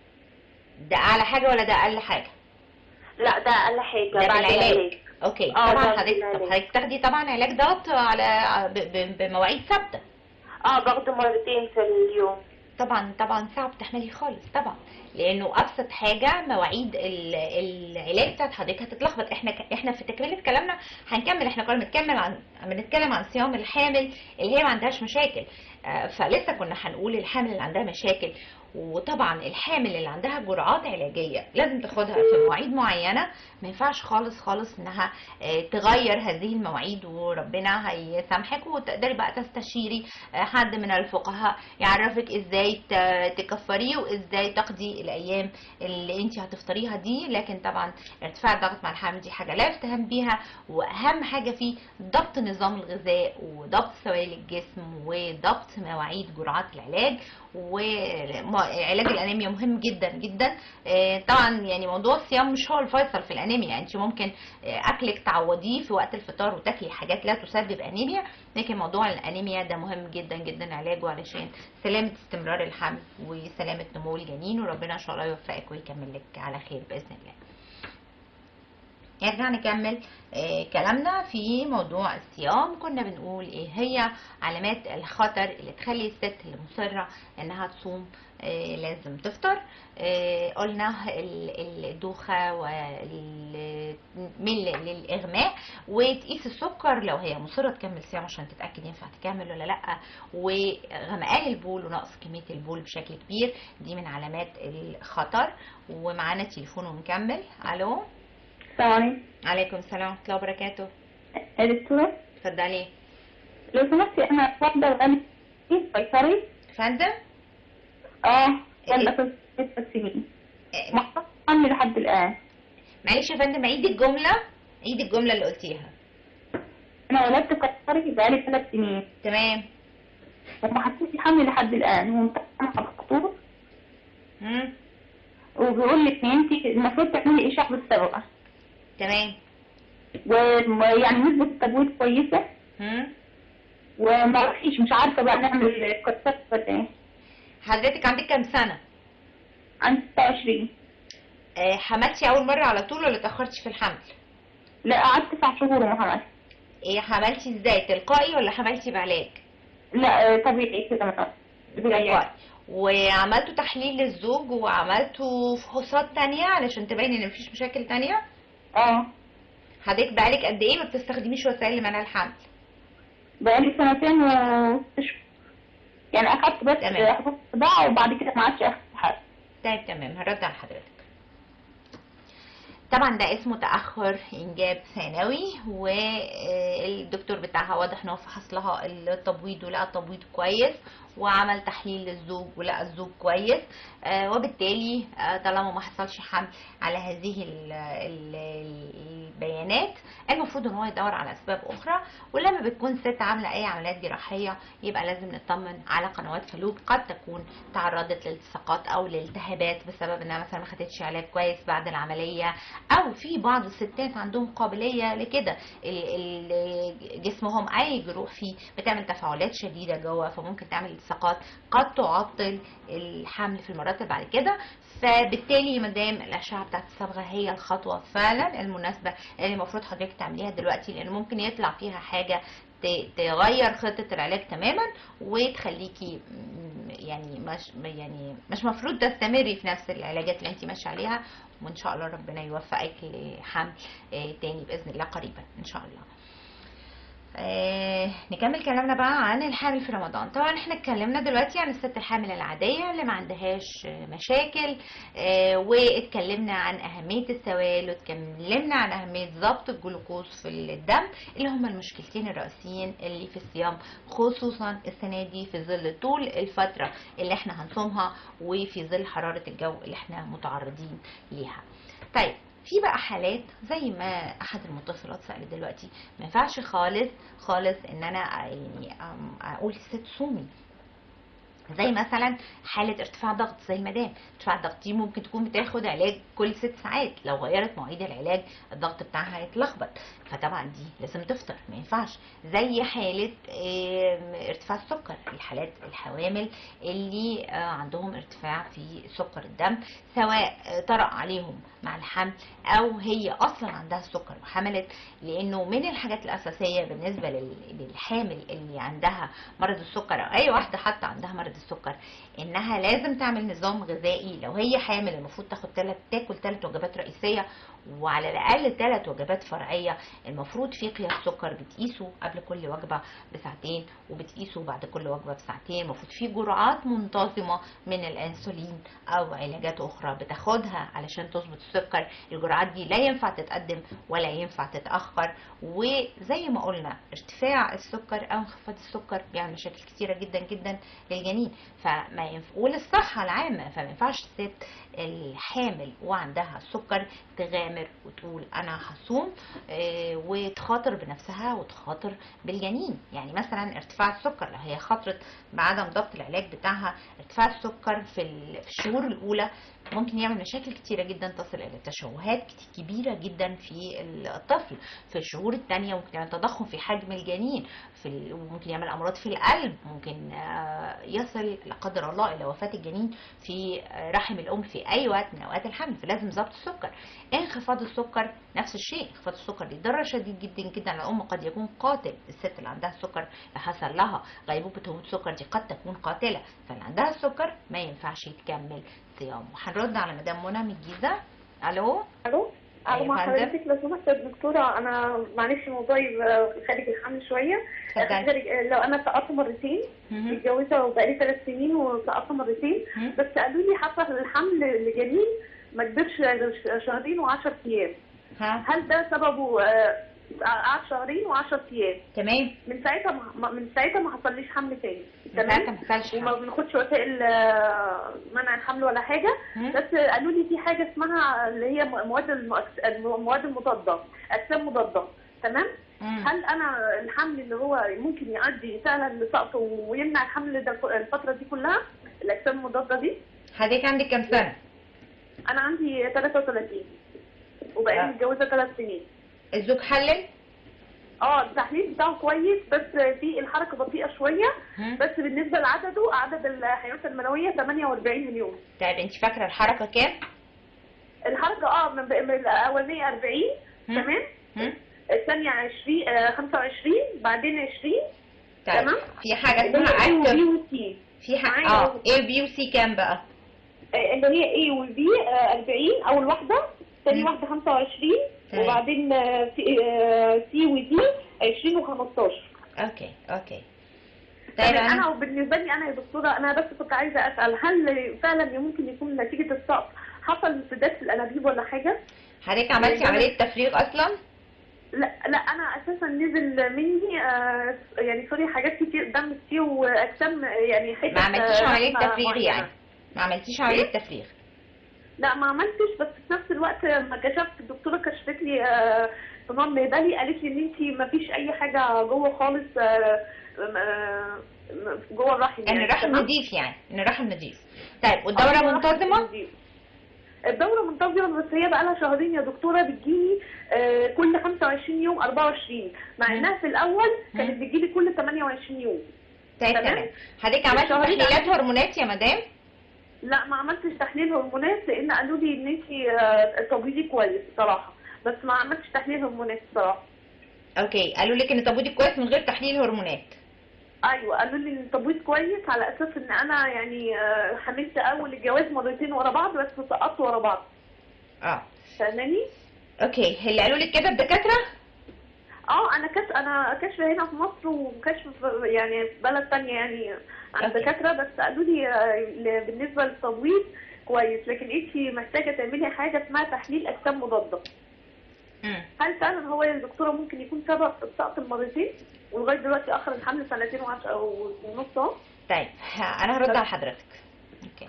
ده اعلى حاجه ولا ده اقل حاجه لا ده اقل حاجة ده بعد بالعلاج العلاج اوكي اه، طبعا ده حضرتك بالعلاج. طب حضرتك تاخدي طبعا علاج ضغط على ب- ب- بمواعيد ثابته اه باخده مرتين في اليوم طبعا طبعا صعب تحملي خالص طبعا لانه ابسط حاجه مواعيد ال- العلاج بتاعت حضرتك هتتلخبط احنا ك- احنا في تكمله كلامنا هنكمل احنا كنا بنتكلم عن بنتكلم عن صيام الحامل اللي هي ما عندهاش مشاكل آه، فلسه كنا هنقول الحامل اللي عندها مشاكل وطبعا الحامل اللي عندها جرعات علاجيه لازم تاخدها في مواعيد معينه ما ينفعش خالص خالص انها آه، تغير هذه المواعيد وربنا هيسامحك وتقدري بقى تستشيري آه، حد من الفقهاء يعرفك ازاي ت- تكفريه وازاي تقضي الايام اللي انت هتفطريها دي لكن طبعا ارتفاع الضغط مع الحمل دي حاجه لا يفتهم بيها واهم حاجه فيه ضبط نظام الغذاء وضبط سوائل الجسم وضبط مواعيد جرعات العلاج وعلاج الانيميا مهم جدا جدا آه، طبعا يعني موضوع الصيام مش هو الفيصل في الانيميا انت ممكن آه، اكلك تعوضيه في وقت الفطار وتاكلي حاجات لا تسبب انيميا لكن موضوع الانيميا ده مهم جدا جدا علاجه علشان سلامه استمرار الحمل وسلامه نمو الجنين وربنا ان شاء الله يوفقك ويكمل لك على خير باذن الله نرجع نكمل آه، كلامنا في موضوع الصيام كنا بنقول ايه هي علامات الخطر اللي تخلي الست اللي مصرة انها تصوم آه، لازم تفطر آه، قلنا ال- الدوخة والميل للإغماء وتقيس السكر لو هي مصرة تكمل صيام عشان تتأكد ينفع تكمل ولا لأ وغمقان البول ونقص كمية البول بشكل كبير دي من علامات الخطر ومعانا تليفون ونكمل ألو السلام عليكم عليكم السلام ورحمة الله وبركاته يا دكتورة اتفضلي لو سمحتي انا واحدة وأنا قيصري فندم اه إيه؟ ولا كنت ست سنين آه، ما حصلش عني لحد الآن معلش يا فندم عيد الجملة عيد الجملة اللي قلتيها أنا ولدت قيصري بقالي ثلاث سنين تمام وما حسيتش حمل لحد الآن ومتابعة مع الدكتور مم. وبيقول لك ان انت المفروض تعملي اشاعة بالصبغة تمام ويعني نسبة التبويض كويسة هم؟ وما فيش مش عارفة بقى نعمل كورسات ولا ايه حضرتك عندك كام سنة؟ عندي 26 آه، حملتي أول مرة على طول ولا اتأخرتي في الحمل؟ لا قعدت تسع شهور وما حملت ايه حملتي ازاي تلقائي ولا حملتي بعلاج؟ لا آه، طبيعي كده مثلا تلقائي وعملتوا تحليل للزوج وعملتوا فحوصات تانية علشان تبين ان مفيش مشاكل تانية اه حضرتك بقالك قد ايه ما بتستخدميش وسائل لمنع الحمل؟ بقالي سنتين وست شهور يعني اخدت بس تمام. حبوب صداع وبعد كده ما عادش اخد حاجة طيب تمام هرد على حضرتك طبعا ده اسمه تأخر إنجاب ثانوي والدكتور بتاعها واضح إن هو فحص لها التبويض ولقى التبويض كويس وعمل تحليل للزوج ولقى الزوج كويس آه، وبالتالي آه، طالما ما حصلش حمل على هذه ال- ال- البيانات المفروض ان هو يدور على اسباب اخرى ولما بتكون ست عامله اي عمليات جراحيه يبقى لازم نطمن على قنوات فلوب قد تكون تعرضت لالتصاقات او لالتهابات بسبب انها مثلا ما خدتش علاج كويس بعد العمليه او في بعض الستات عندهم قابليه لكده ال- ال- جسمهم اي جروح فيه بتعمل تفاعلات شديده جوه فممكن تعمل التصاقات قد تعطل الحمل في المرات اللي بعد كده فبالتالي ما دام الاشعه بتاعت الصبغه هي الخطوه فعلا المناسبه اللي المفروض حضرتك تعمليها دلوقتي لان ممكن يطلع فيها حاجه ت- تغير خطه العلاج تماما وتخليكي م- يعني مش يعني مش مفروض تستمري في نفس العلاجات اللي انت ماشيه عليها وان شاء الله ربنا يوفقك لحمل آه، تاني باذن الله قريبا ان شاء الله آه نكمل كلامنا بقى عن الحامل في رمضان طبعا احنا اتكلمنا دلوقتي عن الست الحامل العادية اللي ما عندهاش آه، مشاكل آه واتكلمنا عن اهمية السوائل واتكلمنا عن اهمية ضبط الجلوكوز في الدم اللي هما المشكلتين الرئيسيين اللي في الصيام خصوصا السنة دي في ظل طول الفترة اللي احنا هنصومها وفي ظل حرارة الجو اللي احنا متعرضين ليها طيب في بقى حالات زي ما احد المتصلات سألت دلوقتي ما ينفعش خالص خالص ان انا يعني أم- اقول للست صومي زي مثلا حالة ارتفاع ضغط زي المدام ارتفاع الضغط دي ممكن تكون بتاخد علاج كل ست ساعات لو غيرت مواعيد العلاج الضغط بتاعها هيتلخبط فطبعا دي لازم تفطر ما ينفعش زي حالة آم، ارتفاع السكر الحالات الحوامل اللي آه، عندهم ارتفاع في سكر الدم سواء آه، طرأ عليهم مع الحمل او هي اصلا عندها السكر وحملت لانه من الحاجات الاساسيه بالنسبه لل- للحامل اللي عندها مرض السكر او اي واحده حتى عندها مرض السكر انها لازم تعمل نظام غذائي لو هي حامل المفروض تاخد تلت تاكل ثلاث وجبات رئيسيه وعلى الاقل ثلاث وجبات فرعيه المفروض في قياس سكر بتقيسه قبل كل وجبه بساعتين وبتقيسه بعد كل وجبه بساعتين المفروض في جرعات منتظمه من الانسولين او علاجات اخرى بتاخدها علشان تظبط السكر الجرعات دي لا ينفع تتقدم ولا ينفع تتاخر وزي ما قلنا ارتفاع السكر او انخفاض السكر بيعمل مشاكل كتيره جدا جدا للجنين فما ينفع وللصحه العامه فما ينفعش الست الحامل وعندها سكر تغامر وتقول انا هصوم آه، وتخاطر بنفسها وتخاطر بالجنين يعني مثلا ارتفاع السكر لو هي خاطرت بعدم ضبط العلاج بتاعها ارتفاع السكر في ال- في الشهور الاولى ممكن يعمل مشاكل كتيرة جدا تصل إلى تشوهات كت- كبيرة جدا في الطفل في الشهور الثانية ممكن يعمل تضخم في حجم الجنين في ال... وممكن يعمل أمراض في القلب ممكن آه، يصل لا قدر الله إلى وفاة الجنين في آه، رحم الأم في أي وقت من أوقات الحمل فلازم ضبط السكر انخفاض السكر نفس الشيء انخفاض السكر ليه ضرر شديد جدا جدا على الأم قد يكون قاتل الست اللي عندها السكر اللي حصل لها غيبوبة هبوط سكر دي قد تكون قاتلة فاللي عندها السكر ما ينفعش تكمل صيام وهنرد على مدام منى من الجيزه الو الو أيوة الو مع فندم. حضرتك لو سمحت يا دكتوره انا معلش موضوعي خارج الحمل شويه اتفضلي خارج- لو انا سقطت مرتين مهم. متجوزه وبقالي ثلاث سنين وسقطت مرتين مهم. بس قالوا لي حصل الحمل لجنين ما كبرش غير شهرين و10 ايام ها هل ده سببه آه، قعد شهرين و10 ايام تمام من ساعتها ما من ساعتها ما حصليش حمل تاني ساعتها تمام ما حصلش وما حاجة. بناخدش وسائل آه، منع الحمل ولا حاجه مم. بس قالوا لي في حاجه اسمها اللي هي مواد المؤكس- المواد المضاده اجسام مضاده تمام مم. هل انا الحمل اللي هو ممكن يؤدي فعلا لسقطه ويمنع الحمل ده الفتره دي كلها الاجسام المضاده دي حضرتك عندك كام سنه انا عندي 33 وبقينا آه. متجوزه ثلاث سنين الزوج حلل اه التحليل بتاعه كويس بس في الحركه بطيئه شويه هم؟ بس بالنسبه لعدده عدد الحيوانات المنويه 48 مليون طيب انت فاكره الحركه كام الحركه اه من, من الاولانيه 40 هم؟ تمام هم؟ الثانيه 20 آه 25 بعدين 20 طيب تمام. في حاجه اللي اسمها هي A اكتف وبي وسي في حاجه معايا. اه اي بي وسي كام بقى اللي هي A وبي 40 اول واحده ثاني مم. واحده 25 تمام. وبعدين سي ودي 20 و15 اوكي اوكي طيب طيب انا انا وبالنسبه لي انا يا دكتوره انا بس كنت عايزه اسال هل فعلا ممكن يكون نتيجه السقط حصل انسداد في الانابيب ولا حاجه؟ حضرتك عملتي أنا- عمليه تفريغ اصلا لا لا انا اساسا نزل مني آه يعني سوري حاجات كتير دم كتير واجسام يعني حتت ما عملتيش آه، عمليه لحمة تفريغ معينة. يعني ما عملتيش عمليه إيه؟ تفريغ لا ما عملتش بس في نفس الوقت لما كشفت الدكتوره كشفت لي آه، صمام مهبلي قالت لي ان انت ما فيش اي حاجه جوه خالص آه، آه، جوه الرحم ان يعني الرحم تمام؟ نضيف يعني ان الرحم نضيف طيب آه، والدوره الرحم منتظمه نضيف. الدورة منتظمة بس هي بقى لها شهرين يا دكتورة بتجيلي آه، كل 25 يوم 24 مع مم. انها في الاول كانت مم. بتجيلي كل 28 يوم طيب تمام. تمام حضرتك عملتي الشهرين تحليلات هرمونات يا مدام لا ما عملتش تحليل هرمونات لان قالوا لي ان انت تبويضي كويس بصراحة بس ما عملتش تحليل هرمونات بصراحة اوكي قالوا لك ان تبويضك كويس من غير تحليل هرمونات ايوه قالوا لي ان التبويض كويس على اساس ان انا يعني آه، حملت اول الجواز مرتين ورا بعض بس سقطت ورا بعض اه فاهماني؟ اوكي اللي قالوا لك كده الدكاتره اه انا كشف انا كشف هنا في مصر وكشف في يعني في بلد تانية يعني عن أوكي. دكاتره بس قالوا لي آه، ل- بالنسبه للتبويض كويس لكن انت محتاجه تعملي حاجه اسمها تحليل اجسام مضاده امم هل فعلا هو يا دكتوره ممكن يكون سبب السقط المرتين ولغايه دلوقتي اخر الحمل سنتين وعش- او ونص اهو طيب ه- انا هرد على حضرتك اوكي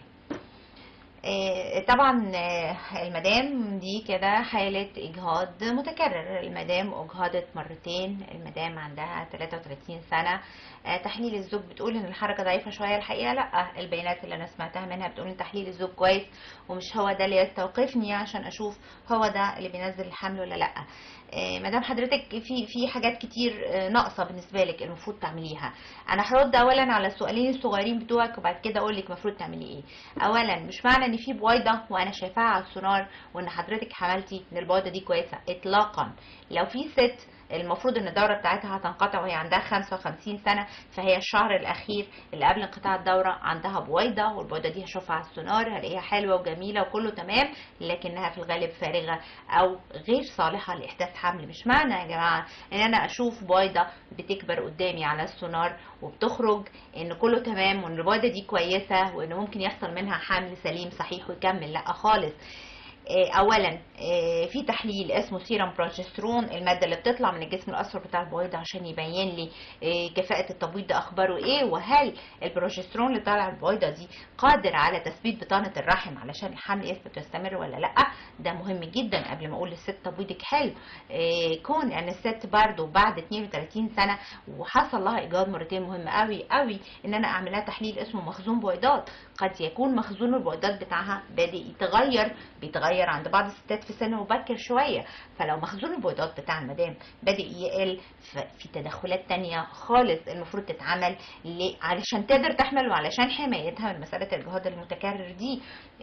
آه، طبعا آه، المدام دي كده حالة إجهاض متكرر المدام أجهضت مرتين المدام عندها 33 سنة آه، تحليل الزوج بتقول إن الحركة ضعيفة شوية الحقيقة لأ البيانات اللي أنا سمعتها منها بتقول إن تحليل الزوج كويس ومش هو ده اللي يستوقفني عشان أشوف هو ده اللي بينزل الحمل ولا لأ آه، مدام حضرتك في في حاجات كتير آه، ناقصه بالنسبه لك المفروض تعمليها انا هرد اولا على السؤالين الصغيرين بتوعك وبعد كده اقول لك المفروض تعملي ايه اولا مش معنى ان في بويضه وانا شايفاها على السونار وان حضرتك حملتي ان البويضه دي كويسه اطلاقا لو في ست المفروض ان الدوره بتاعتها هتنقطع وهي عندها 55 سنه فهي الشهر الاخير اللي قبل انقطاع الدوره عندها بويضه والبويضه دي هشوفها على السونار هلاقيها حلوه وجميله وكله تمام لكنها في الغالب فارغه او غير صالحه لاحداث حمل مش معنى يا جماعه ان انا اشوف بويضه بتكبر قدامي على السونار وبتخرج ان كله تمام وان البويضه دي كويسه وان ممكن يحصل منها حمل سليم صحيح ويكمل لا خالص آه، اولا آه، في تحليل اسمه سيرم بروجسترون الماده اللي بتطلع من الجسم الاصفر بتاع البويضه عشان يبين لي آه، كفاءه التبويض ده اخباره ايه وهل البروجسترون اللي طالع من البويضه دي قادر على تثبيت بطانه الرحم علشان الحمل يثبت ويستمر ولا لا ده مهم جدا قبل ما اقول للست تبويضك حلو آه، كون ان الست برضو بعد 32 سنه وحصل لها ايجاد مرتين مهم قوي قوي ان انا اعمل لها تحليل اسمه مخزون بويضات قد يكون مخزون البويضات بتاعها بادئ يتغير بيتغير عند بعض الستات في سن مبكر شويه فلو مخزون البويضات بتاع المدام بادئ يقل ففي تدخلات تانية خالص المفروض تتعمل ل- علشان تقدر تحمل وعلشان حمايتها من مساله الجهاض المتكرر دي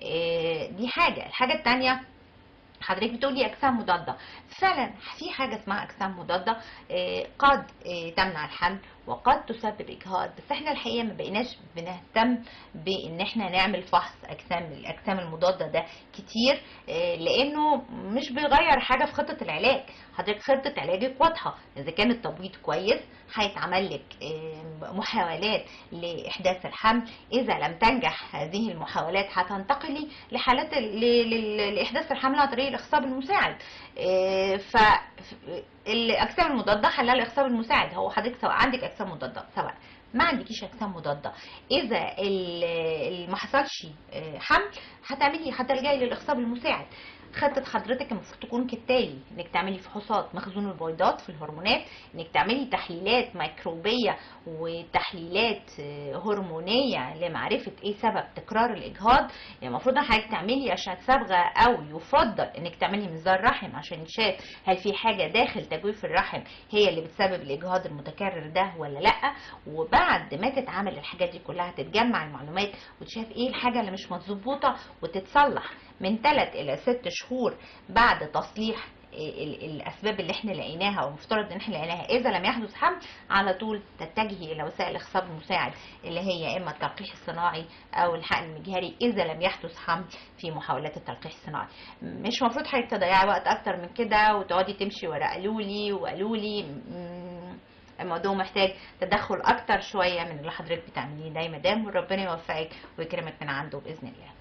آه، دي حاجه الحاجه التانية حضرتك بتقولي اجسام مضاده فعلا في حاجه اسمها اجسام مضاده آه، قد آه، تمنع الحمل وقد تسبب اجهاض بس احنا الحقيقه ما بقيناش بنهتم بان احنا نعمل فحص اجسام الاجسام المضاده ده كتير آه، لانه مش بيغير حاجه في خطه العلاج حضرتك خطه علاجك واضحه اذا كان التبويض كويس هيتعمل لك آه، محاولات لاحداث الحمل اذا لم تنجح هذه المحاولات هتنتقلي لحالات ال- ل- ل- لاحداث الحمل عن طريق الاخصاب المساعد آه، ف ف- الاجسام المضاده حلها الاخصاب المساعد هو حضرتك سواء عندك اجسام مضاده سواء ما عندكيش اجسام مضاده اذا ال- ال- ما حصلش آه، حمل هتعملي هتلجئي للاخصاب المساعد خطه حضرتك المفروض تكون كالتالي انك تعملي فحوصات مخزون البويضات في الهرمونات انك تعملي تحليلات ميكروبيه وتحليلات آه، هرمونيه لمعرفه ايه سبب تكرار الاجهاض يعني المفروض ان حضرتك تعملي اشعه صبغه او يفضل انك تعملي منظار رحم عشان يتشاف هل في حاجه داخل تجويف الرحم هي اللي بتسبب الاجهاض المتكرر ده ولا لا وبعد ما تتعمل الحاجات دي كلها تتجمع المعلومات وتشاف ايه الحاجه اللي مش مظبوطه وتتصلح من 3 الى 6 شهور بعد تصليح ال- الاسباب اللي احنا لقيناها ومفترض ان احنا لقيناها اذا لم يحدث حمل على طول تتجهي الى وسائل الاخصاب المساعد اللي هي اما التلقيح الصناعي او الحقن المجهري اذا لم يحدث حمل في محاولات التلقيح الصناعي مش المفروض حضرتك تضيعي وقت اكتر من كده وتقعدي تمشي ورا قالوا لي وقالوا لي م- الموضوع محتاج تدخل اكتر شويه من اللي حضرتك بتعمليه ده يا مدام وربنا يوفقك ويكرمك من عنده باذن الله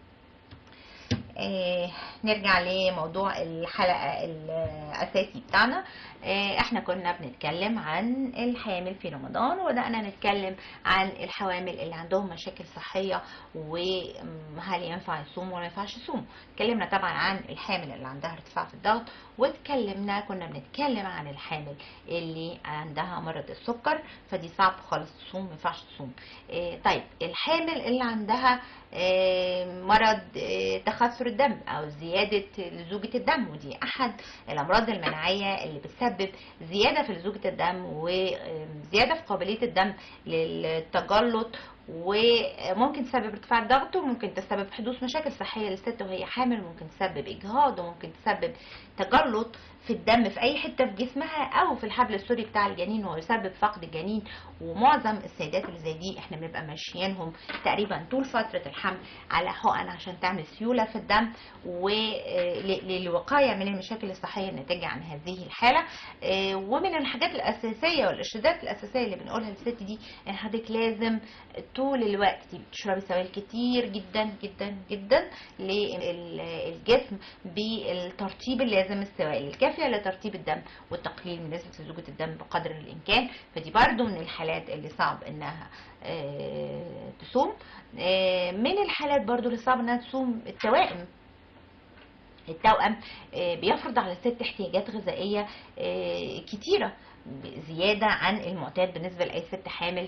آه، نرجع لموضوع الحلقة الأساسي بتاعنا آه، احنا كنا بنتكلم عن الحامل في رمضان وبدأنا نتكلم عن الحوامل اللي عندهم مشاكل صحية وهل ينفع يصوم ولا ما ينفعش يصوم اتكلمنا طبعا عن الحامل اللي عندها ارتفاع في الضغط واتكلمنا كنا بنتكلم عن الحامل اللي عندها مرض السكر فدي صعب خالص تصوم ما ينفعش تصوم آه، طيب الحامل اللي عندها آه، مرض آه، تخثر الدم او زياده لزوجه الدم ودي احد الامراض المناعيه اللي بتسبب زياده في لزوجه الدم وزياده في قابليه الدم للتجلط وممكن تسبب ارتفاع الضغط وممكن تسبب حدوث مشاكل صحيه للست وهي حامل ممكن تسبب اجهاض وممكن تسبب تجلط في الدم في اي حته في جسمها او في الحبل السري بتاع الجنين ويسبب فقد الجنين ومعظم السيدات اللي زي دي احنا بنبقى ماشيينهم تقريبا طول فتره الحمل على حقن عشان تعمل سيوله في الدم وللوقايه من المشاكل الصحيه الناتجه عن هذه الحاله آه، ومن الحاجات الاساسيه والارشادات الاساسيه اللي بنقولها للست دي ان حضرتك لازم طول الوقت تبقي بتشربي سوائل كتير جدا جدا جدا للجسم بالترطيب اللازم السوائل الكافيه لترطيب الدم والتقليل من نسبه لزوجه الدم بقدر الامكان فدي برضو من الحالات اللي صعب انها آه، تصوم آه، من الحالات برضو اللي صعب انها تصوم التوائم التوأم آه، بيفرض على الست احتياجات غذائية آه، كتيرة زيادة عن المعتاد بالنسبة لأي ست حامل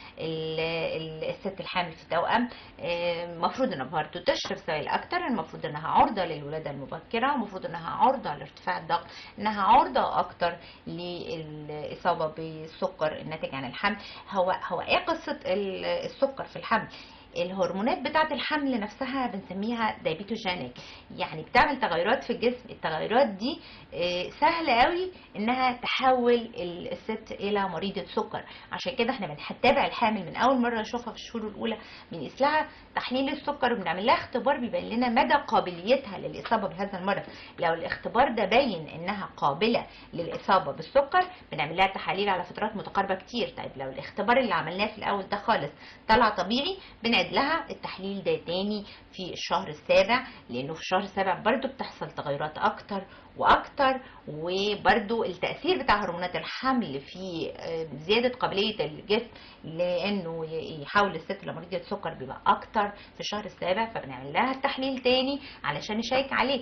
فالست الحامل في توأم آه، المفروض انها برضه تشرب سوائل اكتر المفروض انها عرضة للولادة المبكرة المفروض انها عرضة لارتفاع الضغط انها عرضة اكتر للإصابة بالسكر الناتج عن الحمل هو هو ايه قصة ال- السكر في الحمل الهرمونات بتاعة الحمل نفسها بنسميها دايبيتوجينيك يعني بتعمل تغيرات في الجسم التغيرات دي آه، سهل قوي انها تحول ال- الست الى مريضة سكر عشان كده احنا بنتابع الحامل من اول مرة نشوفها في الشهور الاولى بنقيس لها تحليل السكر وبنعمل لها اختبار بيبين لنا مدى قابليتها للاصابة بهذا المرض لو الاختبار ده باين انها قابلة للاصابة بالسكر بنعمل لها تحاليل على فترات متقاربة كتير طيب لو الاختبار اللي عملناه في الاول ده خالص طلع طبيعي بنعيد لها التحليل ده تاني في الشهر السابع لانه في الشهر السابع برضو بتحصل تغيرات اكتر واكتر وبرضو التاثير بتاع هرمونات الحمل في آه، زياده قابليه الجسم لانه ي- يحول الست لمريضه سكر بيبقى اكتر في الشهر السابع فبنعمل لها التحليل تاني علشان نشيك عليه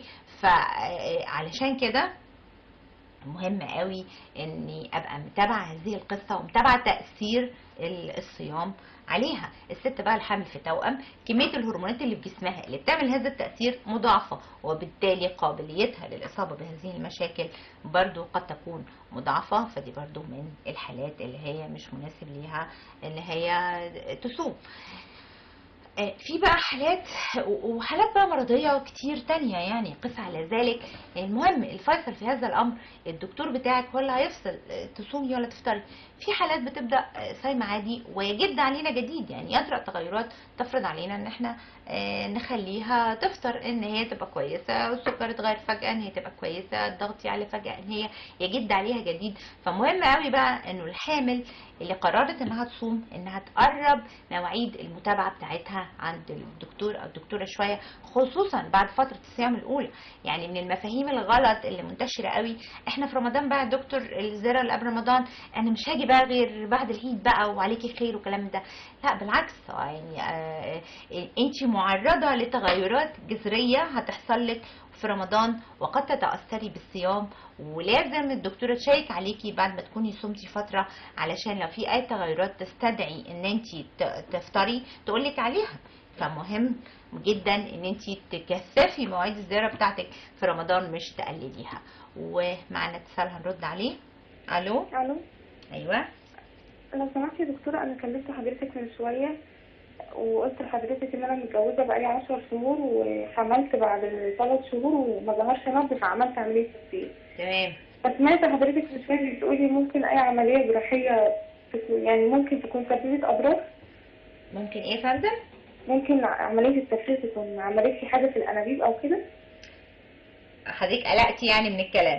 فعلشان كده مهم قوي اني ابقى متابعه هذه القصه ومتابعه تاثير ال- الصيام عليها الست بقى الحامل في توأم كميه الهرمونات اللي في جسمها اللي بتعمل هذا التاثير مضاعفه وبالتالي قابليتها للاصابه بهذه المشاكل برضو قد تكون مضاعفه فدي برضو من الحالات اللي هي مش مناسب ليها اللي هي تصوم آه، في بقى حالات و- وحالات بقى مرضية كتير تانية يعني قس على ذلك المهم الفيصل في هذا الأمر الدكتور بتاعك هو اللي هيفصل آه، تصومي ولا تفطري في حالات بتبدأ آه، صايمة عادي ويجد علينا جديد يعني يطرأ تغيرات تفرض علينا ان احنا آه، نخليها تفطر ان هي تبقى كويسة والسكر يتغير فجأة ان هي تبقى كويسة الضغط يعلى فجأة ان هي يجد عليها جديد فمهم قوي بقى انه الحامل اللي قررت انها تصوم انها تقرب مواعيد المتابعه بتاعتها عند الدكتور او الدكتوره شويه خصوصا بعد فتره الصيام الاولى يعني من المفاهيم الغلط اللي منتشره قوي احنا في رمضان بقى يا دكتور الزياره اللي قبل رمضان انا مش هاجي بقى غير بعد العيد بقى وعليكي خير والكلام ده لا بالعكس يعني آه انت معرضه لتغيرات جذريه هتحصل لك في رمضان وقد تتاثري بالصيام ولازم الدكتوره تشيك عليكي بعد ما تكوني صمتي فتره علشان لو في اي تغيرات تستدعي ان انت تفطري تقولك عليها فمهم جدا ان انت تكثفي مواعيد الزياره بتاعتك في رمضان مش تقلليها ومعنا اتصال هنرد عليه الو الو ايوه لو سمحتي يا دكتورة انا كلمت حضرتك من شوية وقلت لحضرتك ان انا متجوزة بقالي عشر شهور وحملت بعد ثلاث شهور وما ظهرش نبض فعملت عملية تسديد تمام فسمعت حضرتك من شوية بتقولي ممكن اي عملية جراحية تكون يعني ممكن تكون سببت اضرار ممكن ايه يا فندم ممكن عملية التفريغ تكون عملية في حاجة في الانابيب او كده حضرتك قلقتي يعني من الكلام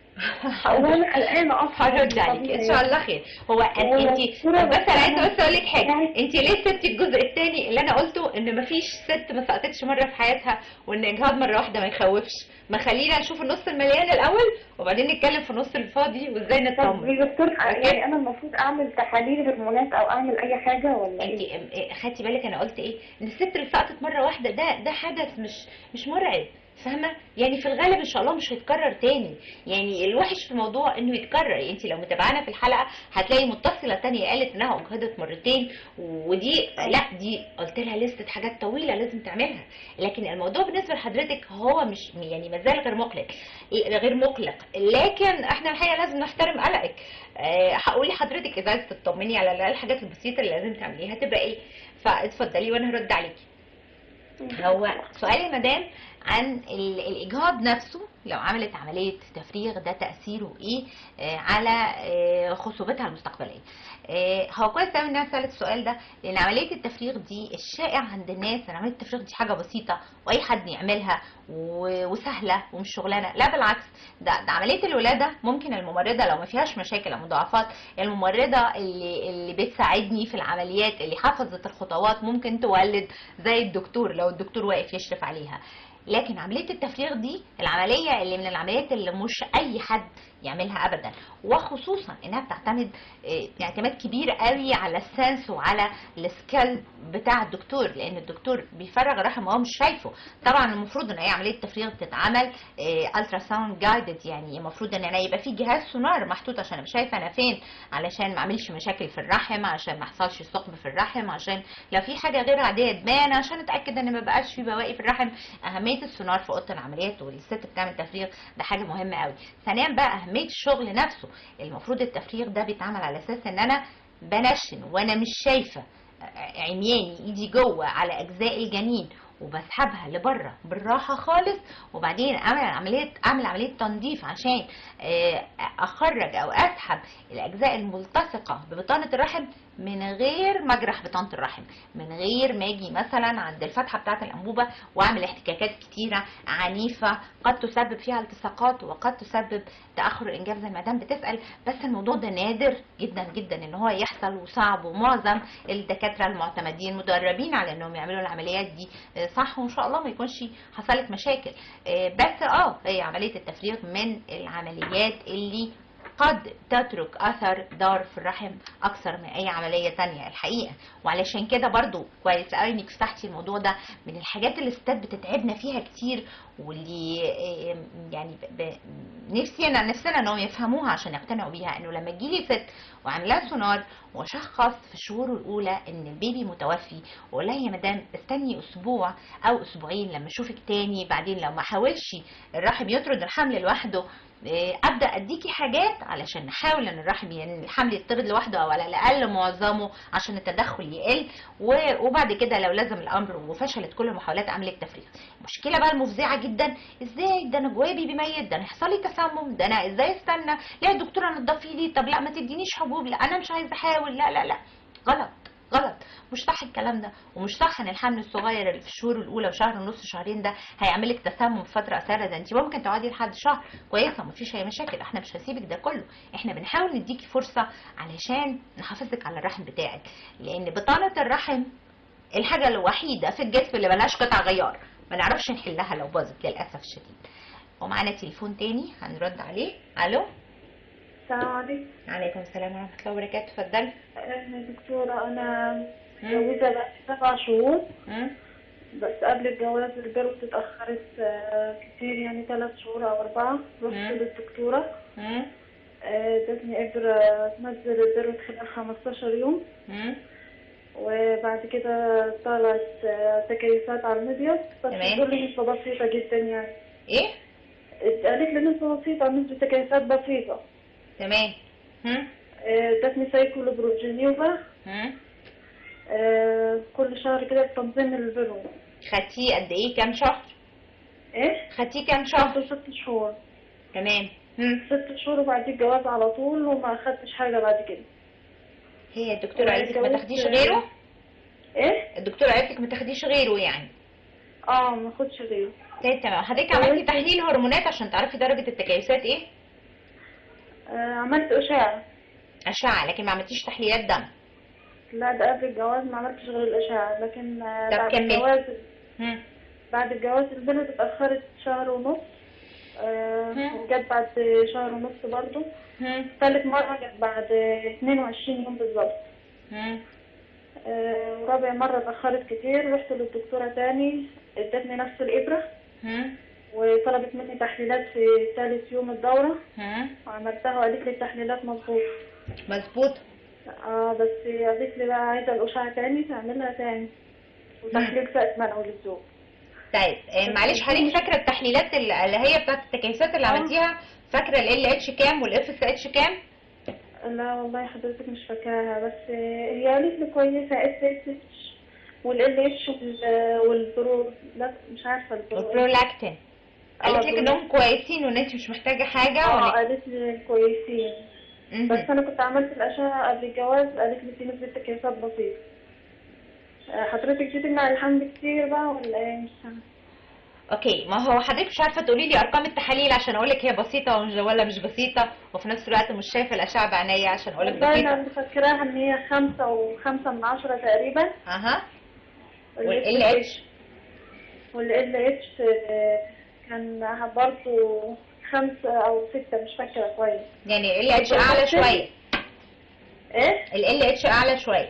وانا قلقانة اصلا هرد عليك ان شاء الله خير هو هو انت الدكتورة بس انا عايزه بس بس اقول لك حاجه يعني- انت ليه سبتي الجزء الثاني اللي انا قلته ان مفيش ست ما سقطتش مره في حياتها وان اجهاض مره واحده ما يخوفش ما خلينا نشوف النص المليان الاول وبعدين نتكلم في النص الفاضي وازاي طب نطمن يا دكتور يعني انا المفروض اعمل تحاليل هرمونات او اعمل اي حاجة ولا انت ايه؟ خدتي بالك انا قلت ايه ان الست اللي سقطت مره واحده ده ده حدث مش مش مرعب فاهمه يعني في الغالب ان شاء الله مش هيتكرر تاني يعني الوحش في الموضوع انه يتكرر انت لو متابعانا في الحلقه هتلاقي متصله تانية قالت انها اجهضت مرتين ودي لا دي قلت لها لسه حاجات طويله لازم تعملها لكن الموضوع بالنسبه لحضرتك هو مش يعني ما زال غير مقلق غير مقلق لكن احنا الحقيقه لازم نحترم قلقك أه هقول لحضرتك اذا عايزه تطمني على الحاجات البسيطه اللي لازم تعمليها تبقى ايه فاتفضلي وانا هرد عليكي هو سؤال يا مدام عن ال- الاجهاض نفسه لو عملت عمليه تفريغ ده تاثيره ايه آه، على آه، خصوبتها المستقبليه آه، هو كويس قوي انها سالت السؤال ده لان عمليه التفريغ دي الشائع عند الناس ان عمليه التفريغ دي حاجه بسيطه واي حد يعملها و- وسهله ومش شغلانه لا بالعكس ده, ده عمليه الولاده ممكن الممرضه لو ما فيهاش مشاكل او مضاعفات الممرضه اللي اللي بتساعدني في العمليات اللي حفظت الخطوات ممكن تولد زي الدكتور لو الدكتور واقف يشرف عليها لكن عمليه التفريغ دي العمليه اللي من العمليات اللي مش اي حد يعملها ابدا وخصوصا انها بتعتمد آه، اعتماد كبير قوي على السنس وعلى السكيل بتاع الدكتور لان الدكتور بيفرغ الرحم وهو مش شايفه طبعا المفروض ان اي عمليه تفريغ بتتعمل الترا ساوند جايدد يعني المفروض ان انا يبقى في جهاز سونار محطوط عشان ابقى شايفه انا فين علشان ما اعملش مشاكل في الرحم عشان ما يحصلش ثقب في الرحم عشان لو في حاجه غير عاديه تبان عشان اتاكد ان ما بقاش في بواقي في الرحم اهميه السونار في اوضه العمليات والست بتعمل تفريغ ده حاجه مهمه قوي ثانيا بقى اهميه الشغل نفسه المفروض التفريغ ده بيتعمل على اساس ان انا بنشن وانا مش شايفه عمياني ايدي جوه على اجزاء الجنين وبسحبها لبره بالراحه خالص وبعدين اعمل عمليه اعمل عمليه تنظيف عشان آه، اخرج او اسحب الاجزاء الملتصقه ببطانه الرحم من غير ما اجرح بطانه الرحم من غير ما اجي مثلا عند الفتحه بتاعه الانبوبه واعمل احتكاكات كتيره عنيفه قد تسبب فيها التصاقات وقد تسبب تاخر الانجاب زي ما دام بتسال بس الموضوع ده نادر جدا جدا ان هو يحصل وصعب ومعظم الدكاتره المعتمدين مدربين على انهم يعملوا العمليات دي آه، صح وان شاء الله ما يكونش حصلت مشاكل آه، بس اه هي عمليه التفريغ من العمليات اللي قد تترك اثر ضار في الرحم اكثر من اي عمليه تانية الحقيقه وعلشان كده برضو كويس قوي انك فتحتي الموضوع ده من الحاجات اللي الستات بتتعبنا فيها كتير واللي آه، يعني ب- ب- نفسي انا نفسنا انهم يفهموها عشان يقتنعوا بيها انه لما تجيلي ست وعاملاه سونار واشخص في الشهور الاولى ان البيبي متوفي واقول لها يا مدام استني اسبوع او اسبوعين لما اشوفك تاني بعدين لو ما حاولش الرحم يطرد الحمل لوحده إيه، ابدا اديكي حاجات علشان نحاول ان الرحم يعني الحمل يطرد لوحده او على الاقل معظمه عشان التدخل يقل و- وبعد كده لو لازم الامر وفشلت كل محاولات عمل التفريغ المشكله بقى المفزعه جدا ازاي ده انا جوايا بيبي ميت ده انا هيحصل لي تسمم ده انا ازاي استنى لا يا دكتوره نضفي لي طب لا ما تدينيش حبوب لا انا مش عايزه احاول لا لا لا غلط غلط مش صح الكلام ده ومش صح ان الحمل الصغير اللي في الشهور الاولى وشهر ونص شهرين ده هيعمل لك تسمم في فتره قصيره ده انت ممكن تقعدي لحد شهر كويسه ومفيش اي مشاكل احنا مش هنسيبك ده كله احنا بنحاول نديكي فرصه علشان نحافظك على الرحم بتاعك لان بطانه الرحم الحاجه الوحيده في الجسم اللي ملهاش قطع غيار ما نعرفش نحلها لو باظت للاسف الشديد ومعانا تليفون تاني هنرد عليه الو السلام عليكم عليكم السلام ورحمه الله وبركاته اتفضلي آه، دكتورة أنا مم. متجوزة بقى سبع شهور مم. بس قبل الجواز البيرود اتأخرت آه، كتير يعني ثلاث شهور أو أربعة رحت مم. للدكتورة مم. آه، ادتني إبرة تنزل البيرود خلال 15 يوم مم. وبعد كده طلعت آه، تكيسات على المبيض بس تمام. بتقول لي نسبة بسيطة جدا يعني ايه قالت لي نسبة بسيطة نسبة تكيسات بسيطة تمام مم. آه، ادتني سايكولوبروجينيوفا مم. آه، كل شهر كده بتنظيم البيرود خدتيه قد ايه كام شهر ايه؟ خدتيه كام شهر قعدت ست شهور تمام مم. ست شهور وبعد الجواز على طول وما اخدتش حاجة بعد كده هي الدكتورة قالت لك ما اتجوزت- تاخديش غيره ايه؟ الدكتورة قالت لك ما تاخديش غيره يعني اه ما اخدش غيره طيب تمام حضرتك عملتي اتجوزت- تحليل هرمونات عشان تعرفي درجة التكيسات ايه آه عملت اشعة أشعة لكن ما عملتيش تحليلات دم لا ده قبل الجواز ما عملتش غير الاشعة لكن آه طب بعد كملي. الجواز مم. بعد الجواز البنت اتأخرت شهر ونص آه مم. وجت بعد شهر ونص برضه مم. ثالث مرة جت بعد 22 يوم بالظبط مم. آه ورابع مرة اتأخرت كتير رحت للدكتورة تاني ادتني نفس الإبرة مم. وطلبت مني تحليلات في ثالث يوم الدورة مم. وعملتها وقالت لي التحليلات مظبوطة مظبوط اه بس قالت لي بقى عايزة الأشعة تاني تعملها تاني وتحليل فئة منوي للزوج طيب آه، معلش حضرتك فاكرة التحليلات اللي اللي هي بتاعت التكيسات اللي آه. عملتيها فاكرة ال اتش كام والاف اس اتش كام لا والله حضرتك مش فاكراها بس هي قالت لي كويسة اس اس اتش والال اتش والبرو لا مش عارفة البرو والبرولاكتين قالت لك برو- انهم كويسين وان انت مش محتاجة حاجة اه ولا قالت لي كويسين مهم. بس انا كنت عملت الاشعه قبل الجواز قالت لي في نسبه تكيسات بسيطه آه، حضرتك جيتي مع الحمل كتير بقى ولا ايه مش فاهمة. اوكي ما هو حضرتك مش عارفه تقولي لي ارقام التحاليل عشان اقول لك هي بسيطه ومش- ولا مش بسيطه وفي نفس الوقت مش شايفه الاشعه بعينيا عشان اقول لك والله بسيطه انا فاكراها ان هي خمسة وخمسة من عشرة تقريبا اها والال اتش والال اتش كان برضه خمسة او ستة مش فاكرة كويس يعني ال اتش اعلى شويه ايه ال اتش اعلى شويه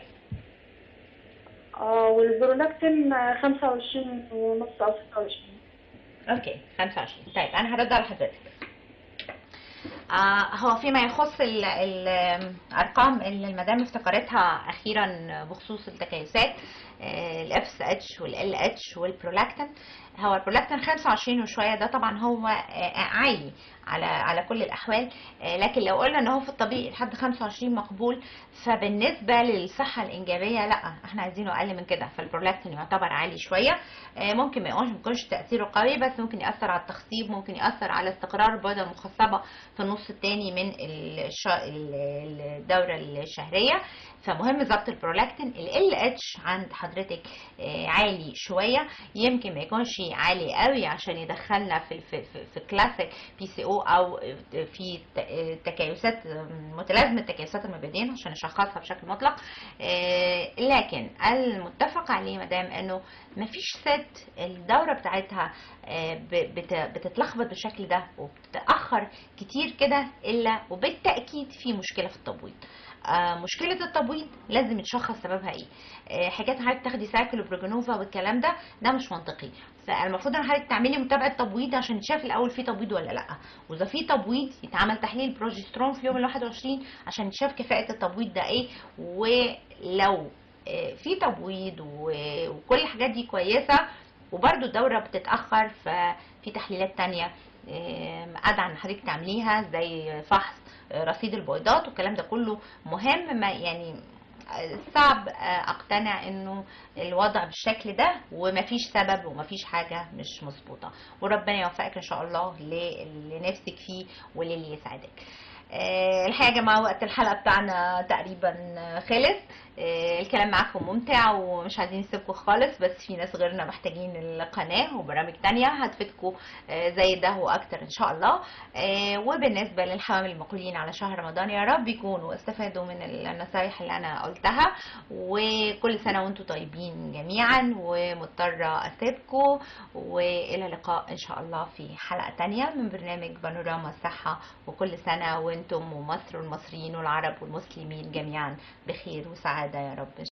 اه والبرولاكتين خمسة وعشرين ونص او ستة وعشرين اوكي 25 طيب انا هرد على حضرتك آه هو فيما يخص ال- ال- الارقام اللي المدام افتكرتها اخيرا بخصوص التكيسات الاف اس اتش والال اتش والبرولاكتين هو البرولاكتين 25 وشويه ده طبعا هو آه، عالي على على كل الاحوال آه، لكن لو قلنا ان هو في الطبيعي لحد 25 مقبول فبالنسبه للصحه الانجابيه لا احنا عايزينه اقل من كده فالبرولاكتين يعتبر عالي شويه آه، ممكن ما يكونش ما يكونش تاثيره قوي بس ممكن ياثر على التخصيب ممكن ياثر على استقرار البيضه المخصبه في النص الثاني من الش... ال- الدوره الشهريه فمهم ضبط البرولاكتين ال اتش عند حضرتك آه، عالي شويه يمكن ما يكونش عالي قوي عشان يدخلنا في في في, في كلاسيك بي سي او او في ت- تكيسات متلازمه تكيسات المبيضين عشان نشخصها بشكل مطلق آه، لكن المتفق عليه مدام انه مفيش ست الدوره بتاعتها آه، ب- بت- بتتلخبط بالشكل ده وبتتاخر كتير كده الا وبالتاكيد في مشكله في التبويض آه، مشكله التبويض لازم يتشخص سببها ايه آه، حكايه ان حضرتك تاخدي سايكلوبروجينوفا والكلام ده ده مش منطقي فالمفروض ان حضرتك تعملي متابعه تبويض عشان تشوفي الاول في تبويض ولا لا واذا في تبويض يتعمل تحليل بروجسترون في يوم ال 21 عشان نشوف كفاءه التبويض ده ايه ولو آه، في تبويض و- وكل الحاجات دي كويسه وبرده الدوره بتتاخر ففي تحليلات تانية آم، ادعى ان حضرتك تعمليها زي فحص آه، رصيد البويضات والكلام ده كله مهم ما يعني آه، صعب آه، اقتنع انه الوضع بالشكل ده ومفيش سبب ومفيش حاجه مش مظبوطه وربنا يوفقك ان شاء الله للي نفسك فيه وللي يسعدك آه، الحقيقه يا جماعه وقت الحلقه بتاعنا تقريبا خلص آه، الكلام معاكم ممتع ومش عايزين نسيبكم خالص بس في ناس غيرنا محتاجين القناه وبرامج تانية هتفيدكم آه، زي ده واكتر ان شاء الله آه، وبالنسبه للحوامل المقبلين على شهر رمضان يا رب يكونوا استفادوا من النصايح اللي انا قلتها وكل سنه وانتم طيبين جميعا ومضطره اسيبكم والى اللقاء ان شاء الله في حلقه تانية من برنامج بانوراما الصحه وكل سنه وانتم ومصر والمصريين والعرب والمسلمين جميعا بخير وسعاده يا رب